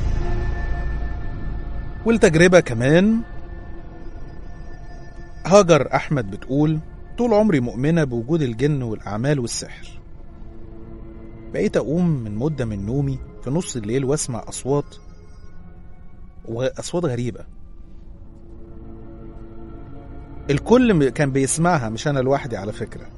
والتجربة كمان هاجر أحمد بتقول طول عمري مؤمنة بوجود الجن والأعمال والسحر بقيت أقوم من مدة من نومي في نص الليل وأسمع أصوات وأصوات غريبة الكل م- كان بيسمعها مش أنا لوحدي على فكرة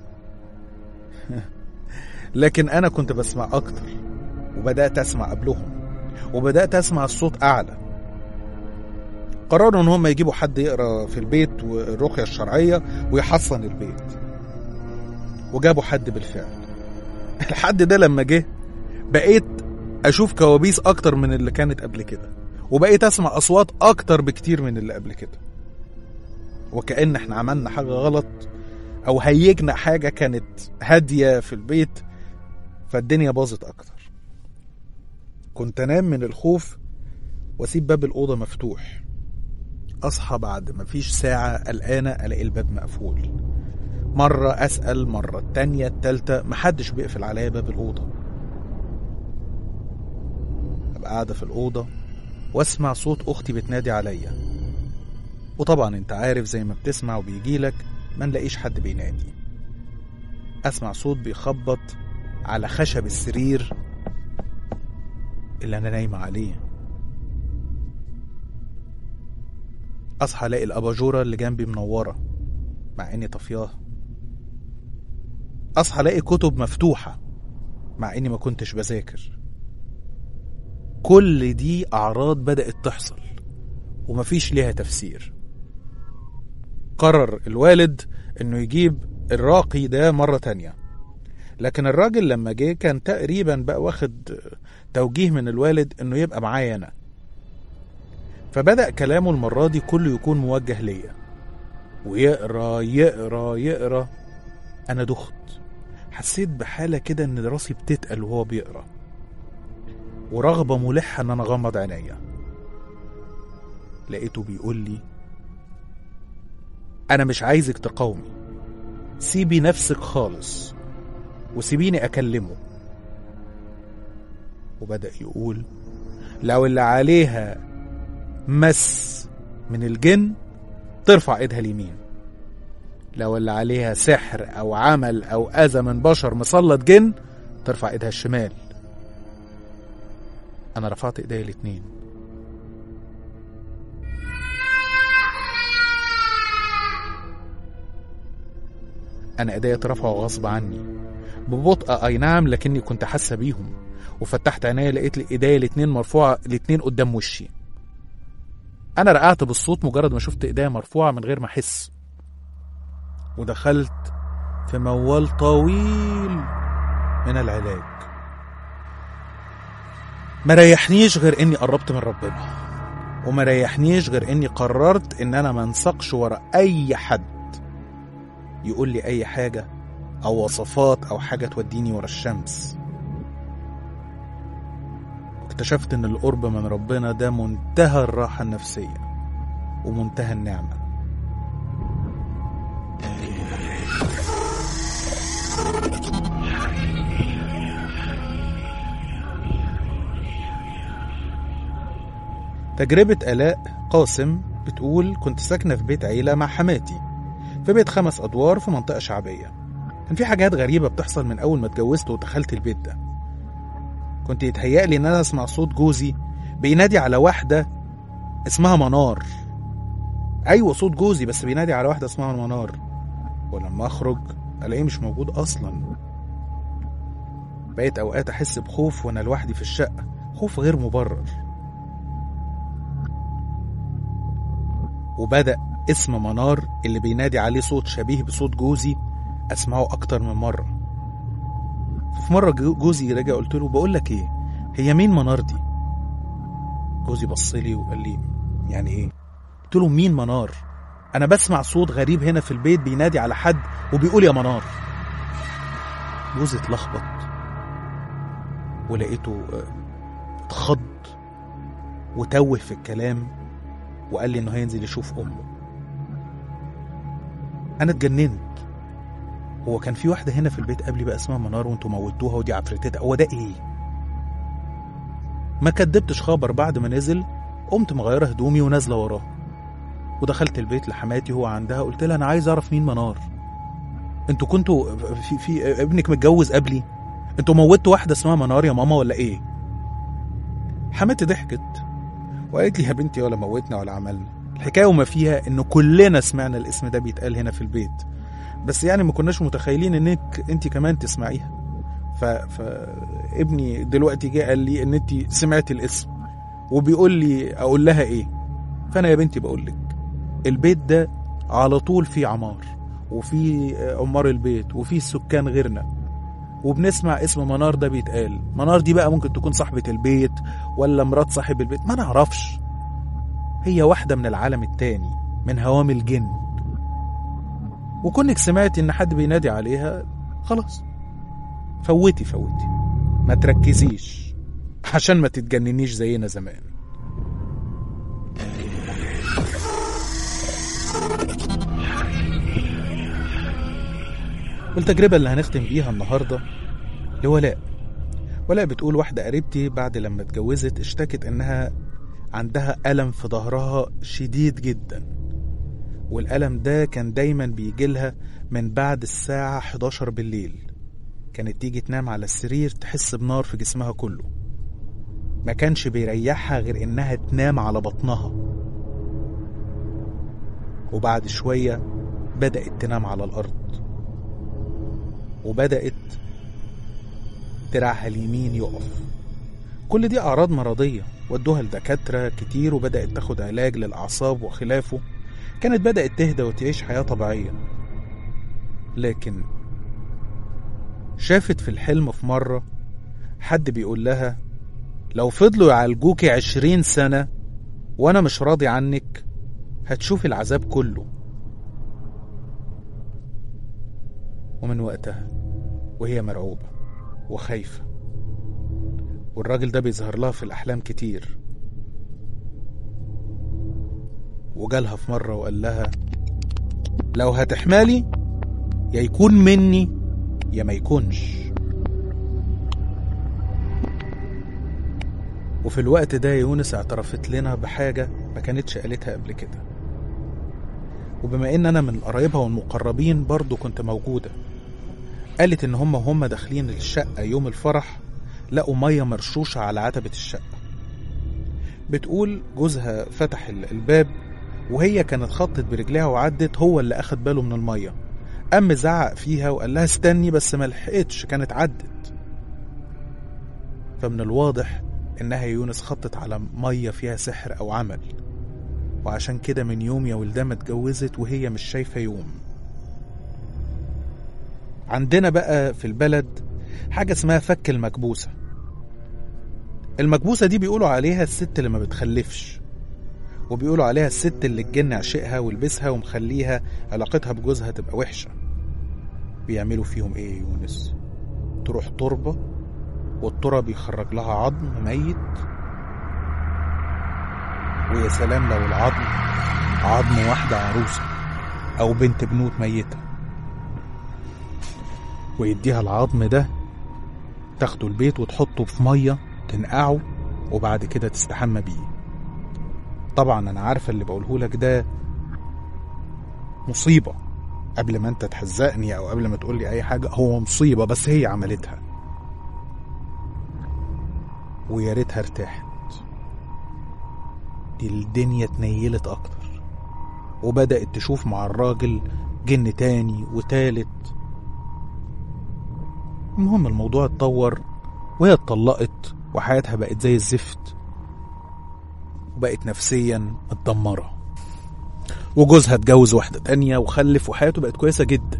لكن أنا كنت بسمع أكتر وبدأت أسمع قبلهم وبدأت أسمع الصوت أعلى قرروا ان هم يجيبوا حد يقرا في البيت والرقيه الشرعيه ويحصن البيت وجابوا حد بالفعل الحد ده لما جه بقيت اشوف كوابيس اكتر من اللي كانت قبل كده وبقيت اسمع اصوات اكتر بكتير من اللي قبل كده وكأن احنا عملنا حاجه غلط او هيجنا حاجه كانت هاديه في البيت فالدنيا باظت اكتر كنت انام من الخوف واسيب باب الاوضه مفتوح اصحى بعد مفيش ساعه قلقانه الاقي الباب مقفول مره اسال مره التانيه التالته محدش بيقفل عليا باب الاوضه ابقى قاعده في الاوضه واسمع صوت اختي بتنادي عليا وطبعا انت عارف زي ما بتسمع وبيجيلك ما نلاقيش حد بينادي اسمع صوت بيخبط على خشب السرير اللي انا نايمه عليه اصحى الاقي الاباجوره اللي جنبي منوره مع اني طفياها اصحى الاقي كتب مفتوحه مع اني ما كنتش بذاكر كل دي اعراض بدات تحصل ومفيش ليها تفسير قرر الوالد انه يجيب الراقي ده مرة تانية لكن الراجل لما جه كان تقريبا بقى واخد توجيه من الوالد انه يبقى معايا انا فبدأ كلامه المرة دي كله يكون موجه ليا ويقرا يقرا يقرا انا دخت حسيت بحالة كده ان راسي بتتقل وهو بيقرا ورغبة ملحة ان انا اغمض عينيا لقيته بيقول لي انا مش عايزك تقاومي سيبي نفسك خالص وسيبيني اكلمه وبدأ يقول لو اللي عليها مس من الجن ترفع ايدها اليمين لو اللي عليها سحر او عمل او اذى من بشر مسلط جن ترفع ايدها الشمال انا رفعت ايديا الاتنين انا ايديا اترفعوا غصب عني ببطء اي نعم لكني كنت حاسه بيهم وفتحت عينيا لقيت لي ايديا الاتنين مرفوعه الاتنين قدام وشي انا رقعت بالصوت مجرد ما شفت ايديا مرفوعه من غير ما احس ودخلت في موال طويل من العلاج ما ريحنيش غير اني قربت من ربنا وما ريحنيش غير اني قررت ان انا ما انسقش ورا اي حد يقول لي اي حاجه او وصفات او حاجه توديني ورا الشمس اكتشفت ان القرب من ربنا ده منتهى الراحه النفسيه ومنتهى النعمه تجربة آلاء قاسم بتقول كنت ساكنة في بيت عيلة مع حماتي في بيت خمس أدوار في منطقة شعبية كان في حاجات غريبة بتحصل من أول ما اتجوزت ودخلت البيت ده كنت يتهيألي إن أنا أسمع صوت جوزي بينادي على واحدة اسمها منار أيوة صوت جوزي بس بينادي على واحدة اسمها منار ولما أخرج الاقيه مش موجود اصلا بقيت اوقات احس بخوف وانا لوحدي في الشقه خوف غير مبرر وبدا اسم منار اللي بينادي عليه صوت شبيه بصوت جوزي اسمعه اكتر من مره في مره جو- جوزي رجع قلت له بقول لك ايه هي مين منار دي جوزي بص لي وقال لي يعني ايه قلت له مين منار انا بسمع صوت غريب هنا في البيت بينادي على حد وبيقول يا منار جوزي اتلخبط ولقيته آه، اتخض وتوه في الكلام وقال لي انه هينزل يشوف امه انا اتجننت هو كان في واحده هنا في البيت قبلي بقى اسمها منار وانتوا موتوها ودي عفريتتها هو ده ايه ما كدبتش خبر بعد ما نزل قمت مغيره هدومي ونازله وراه ودخلت البيت لحماتي هو عندها قلت لها انا عايز اعرف مين منار انتوا كنتوا في, في ابنك متجوز قبلي انتوا موتوا واحده اسمها منار يا ماما ولا ايه حماتي ضحكت وقالت لي يا بنتي ولا موتنا ولا عملنا الحكايه وما فيها انه كلنا سمعنا الاسم ده بيتقال هنا في البيت بس يعني ما كناش متخيلين انك انت كمان تسمعيها ف... فابني دلوقتي جه قال لي ان انت سمعتي الاسم وبيقول لي اقول لها ايه فانا يا بنتي بقول لك البيت ده على طول فيه عمار وفي عمار البيت وفي السكان غيرنا وبنسمع اسم منار ده بيتقال منار دي بقى ممكن تكون صاحبة البيت ولا مرات صاحب البيت ما نعرفش هي واحدة من العالم التاني من هوام الجن وكونك سمعتي ان حد بينادي عليها خلاص فوتي فوتي ما تركزيش عشان ما تتجننيش زينا زمان والتجربة اللي هنختم بيها النهاردة لولاء ولاء بتقول واحدة قريبتي بعد لما اتجوزت اشتكت انها عندها ألم في ظهرها شديد جدا والألم ده كان دايما بيجيلها من بعد الساعة 11 بالليل كانت تيجي تنام على السرير تحس بنار في جسمها كله ما كانش بيريحها غير انها تنام على بطنها وبعد شوية بدأت تنام على الأرض وبدأت دراعها اليمين يقف كل دي أعراض مرضية ودوها لدكاترة كتير وبدأت تاخد علاج للأعصاب وخلافه كانت بدأت تهدى وتعيش حياة طبيعية لكن شافت في الحلم في مرة حد بيقول لها لو فضلوا يعالجوكي عشرين سنة وأنا مش راضي عنك هتشوفي العذاب كله ومن وقتها وهي مرعوبة وخايفة والراجل ده بيظهر لها في الأحلام كتير وجالها في مرة وقال لها لو هتحمالي يا يكون مني يا ما يكونش وفي الوقت ده يونس اعترفت لنا بحاجة ما كانتش قالتها قبل كده وبما ان انا من قرايبها والمقربين برضو كنت موجودة قالت ان هم هم داخلين الشقة يوم الفرح لقوا مية مرشوشة على عتبة الشقة بتقول جوزها فتح ال- الباب وهي كانت خطت برجلها وعدت هو اللي اخد باله من المية قام زعق فيها وقال لها استني بس ما لحقتش كانت عدت فمن الواضح انها يونس خطت على مية فيها سحر او عمل وعشان كده من يوم يا ولدها ما اتجوزت وهي مش شايفة يوم عندنا بقى في البلد حاجة اسمها فك المكبوسة المكبوسة دي بيقولوا عليها الست اللي ما بتخلفش وبيقولوا عليها الست اللي الجن عشقها ولبسها ومخليها علاقتها بجوزها تبقى وحشة بيعملوا فيهم ايه يا يونس تروح تربة والتراب يخرج لها عظم ميت ويا سلام لو العظم عظم واحدة عروسة أو بنت بنوت ميتة ويديها العظم ده تاخده البيت وتحطه في مية تنقعه وبعد كده تستحمى بيه طبعا أنا عارفة اللي بقوله لك ده مصيبة قبل ما انت تحزقني او قبل ما تقول لي اي حاجة هو مصيبة بس هي عملتها ويا ريتها ارتاحت دي الدنيا اتنيلت اكتر وبدأت تشوف مع الراجل جن تاني وتالت المهم الموضوع اتطور وهي اتطلقت وحياتها بقت زي الزفت وبقت نفسيا متدمرة وجوزها اتجوز واحدة تانية وخلف وحياته بقت كويسة جدا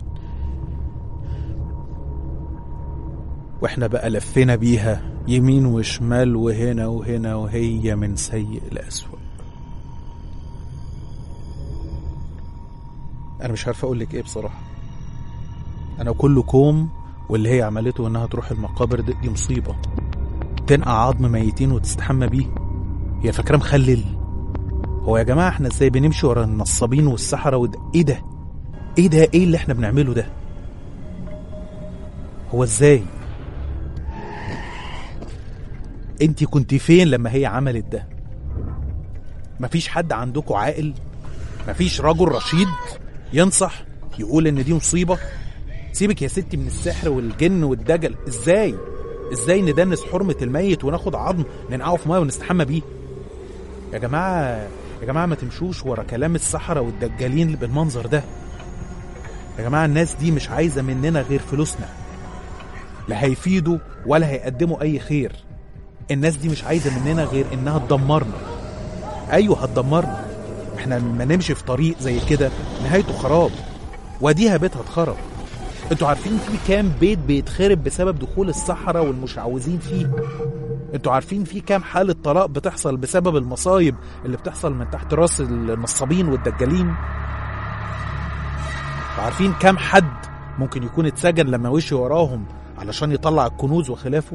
واحنا بقى لفينا بيها يمين وشمال وهنا وهنا وهي من سيء لأسوأ انا مش عارف اقول لك ايه بصراحة انا كل كوم واللي هي عملته انها تروح المقابر دي, دي مصيبة تنقع عظم ميتين وتستحمى بيه هي فاكرة مخلل هو يا جماعة احنا ازاي بنمشي ورا النصابين والسحرة وده ايه ده ايه ده ايه اللي احنا بنعمله ده هو ازاي انت كنت فين لما هي عملت ده مفيش حد عندكم عاقل مفيش رجل رشيد ينصح يقول ان دي مصيبه سيبك يا ستي من السحر والجن والدجل ازاي ازاي ندنس حرمه الميت وناخد عظم ننقعه في ميه ونستحمى بيه يا جماعه يا جماعه ما تمشوش ورا كلام السحره والدجالين بالمنظر ده يا جماعه الناس دي مش عايزه مننا غير فلوسنا لا هيفيدوا ولا هيقدموا اي خير الناس دي مش عايزه مننا غير انها تدمرنا ايوه هتدمرنا احنا لما نمشي في طريق زي كده نهايته خراب وديها بيتها اتخرب انتوا عارفين في كام بيت بيتخرب بسبب دخول السحرة والمشعوذين فيه انتوا عارفين في كام حالة طلاق بتحصل بسبب المصايب اللي بتحصل من تحت راس النصابين والدجالين انتوا عارفين كام حد ممكن يكون اتسجن لما وشي وراهم علشان يطلع الكنوز وخلافه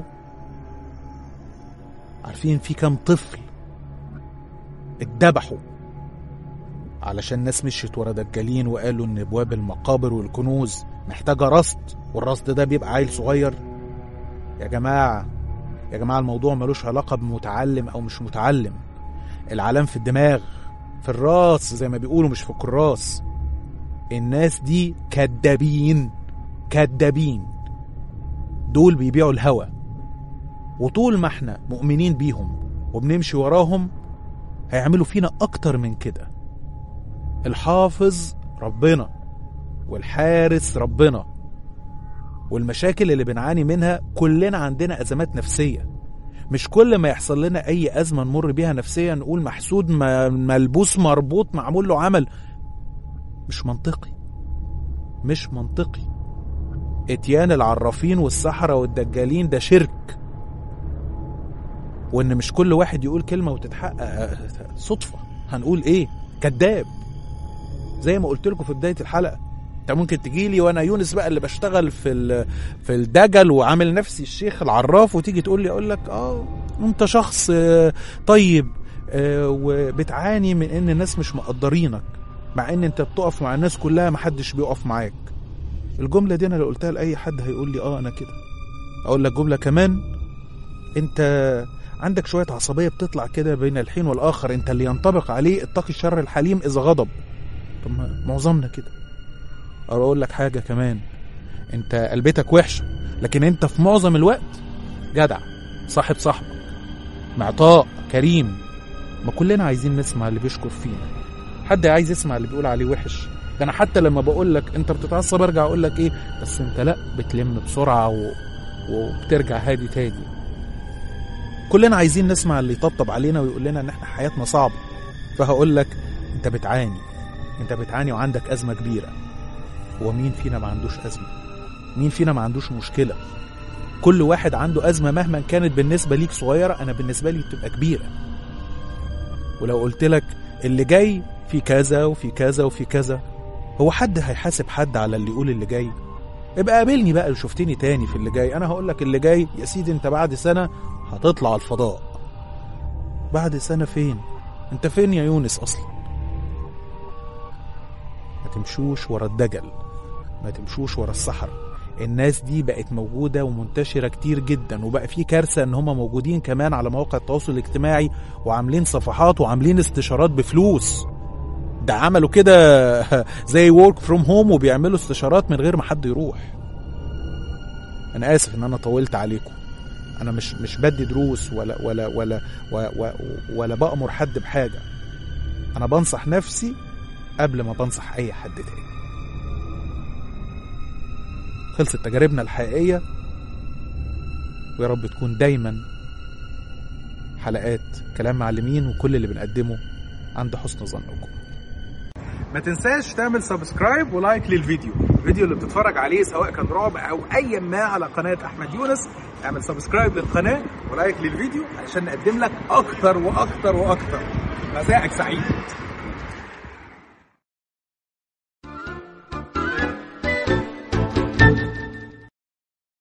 عارفين في كام طفل اتذبحوا علشان الناس مشيت ورا دجالين وقالوا ان ابواب المقابر والكنوز محتاجه رصد والرصد ده بيبقى عيل صغير يا جماعه يا جماعه الموضوع ملوش علاقه بمتعلم او مش متعلم العلام في الدماغ في الراس زي ما بيقولوا مش في الكراس الناس دي كدابين كدابين دول بيبيعوا الهوى وطول ما احنا مؤمنين بيهم وبنمشي وراهم هيعملوا فينا اكتر من كده الحافظ ربنا والحارس ربنا والمشاكل اللي بنعاني منها كلنا عندنا ازمات نفسيه مش كل ما يحصل لنا اي ازمه نمر بيها نفسيا نقول محسود ملبوس مربوط معمول له عمل مش منطقي مش منطقي اتيان العرافين والسحرة والدجالين ده شرك وان مش كل واحد يقول كلمه وتتحقق صدفه هنقول ايه كذاب زي ما قلت لكم في بدايه الحلقه انت ممكن تجي لي وانا يونس بقى اللي بشتغل في في الدجل وعامل نفسي الشيخ العراف وتيجي تقول لي اقول لك اه انت شخص طيب وبتعاني من ان الناس مش مقدرينك مع ان انت بتقف مع الناس كلها محدش بيقف معاك الجمله دي انا لو قلتها لاي حد هيقول لي اه انا كده اقول لك جمله كمان انت عندك شويه عصبيه بتطلع كده بين الحين والاخر انت اللي ينطبق عليه اتقي الشر الحليم اذا غضب طب ما معظمنا كده او اقول لك حاجه كمان انت قلبتك وحشه لكن انت في معظم الوقت جدع صاحب صاحبك معطاء كريم ما كلنا عايزين نسمع اللي بيشكر فينا حد عايز يسمع اللي بيقول عليه وحش ده انا حتى لما بقول لك انت بتتعصب ارجع اقول لك ايه بس انت لا بتلم بسرعه و... وبترجع هادي تاني كلنا عايزين نسمع اللي يطبطب علينا ويقول لنا ان احنا حياتنا صعبه فهقول لك انت بتعاني انت بتعاني وعندك ازمه كبيره هو مين فينا ما عندوش ازمه مين فينا ما عندوش مشكله كل واحد عنده ازمه مهما كانت بالنسبه ليك صغيره انا بالنسبه لي بتبقى كبيره ولو قلت لك اللي جاي في كذا وفي كذا وفي كذا هو حد هيحاسب حد على اللي يقول اللي جاي ابقى قابلني بقى لو شفتني تاني في اللي جاي انا هقول لك اللي جاي يا سيدي انت بعد سنه هتطلع الفضاء بعد سنه فين انت فين يا يونس اصلا ما تمشوش ورا الدجل ما تمشوش ورا الصحراء الناس دي بقت موجودة ومنتشرة كتير جدا وبقى في كارثة ان هم موجودين كمان على مواقع التواصل الاجتماعي وعاملين صفحات وعاملين استشارات بفلوس ده عملوا كده زي ورك فروم هوم وبيعملوا استشارات من غير ما حد يروح انا اسف ان انا طولت عليكم انا مش مش بدي دروس ولا ولا ولا ولا, ولا بامر حد بحاجه انا بنصح نفسي قبل ما بنصح اي حد تاني خلصت تجاربنا الحقيقيه ويا رب تكون دايما حلقات كلام معلمين وكل اللي بنقدمه عند حسن ظنكم ما تنساش تعمل سبسكرايب ولايك للفيديو الفيديو اللي بتتفرج عليه سواء كان رعب او ايا ما على قناه احمد يونس اعمل سبسكرايب للقناه ولايك للفيديو عشان نقدم لك اكتر واكتر واكتر مساءك سعيد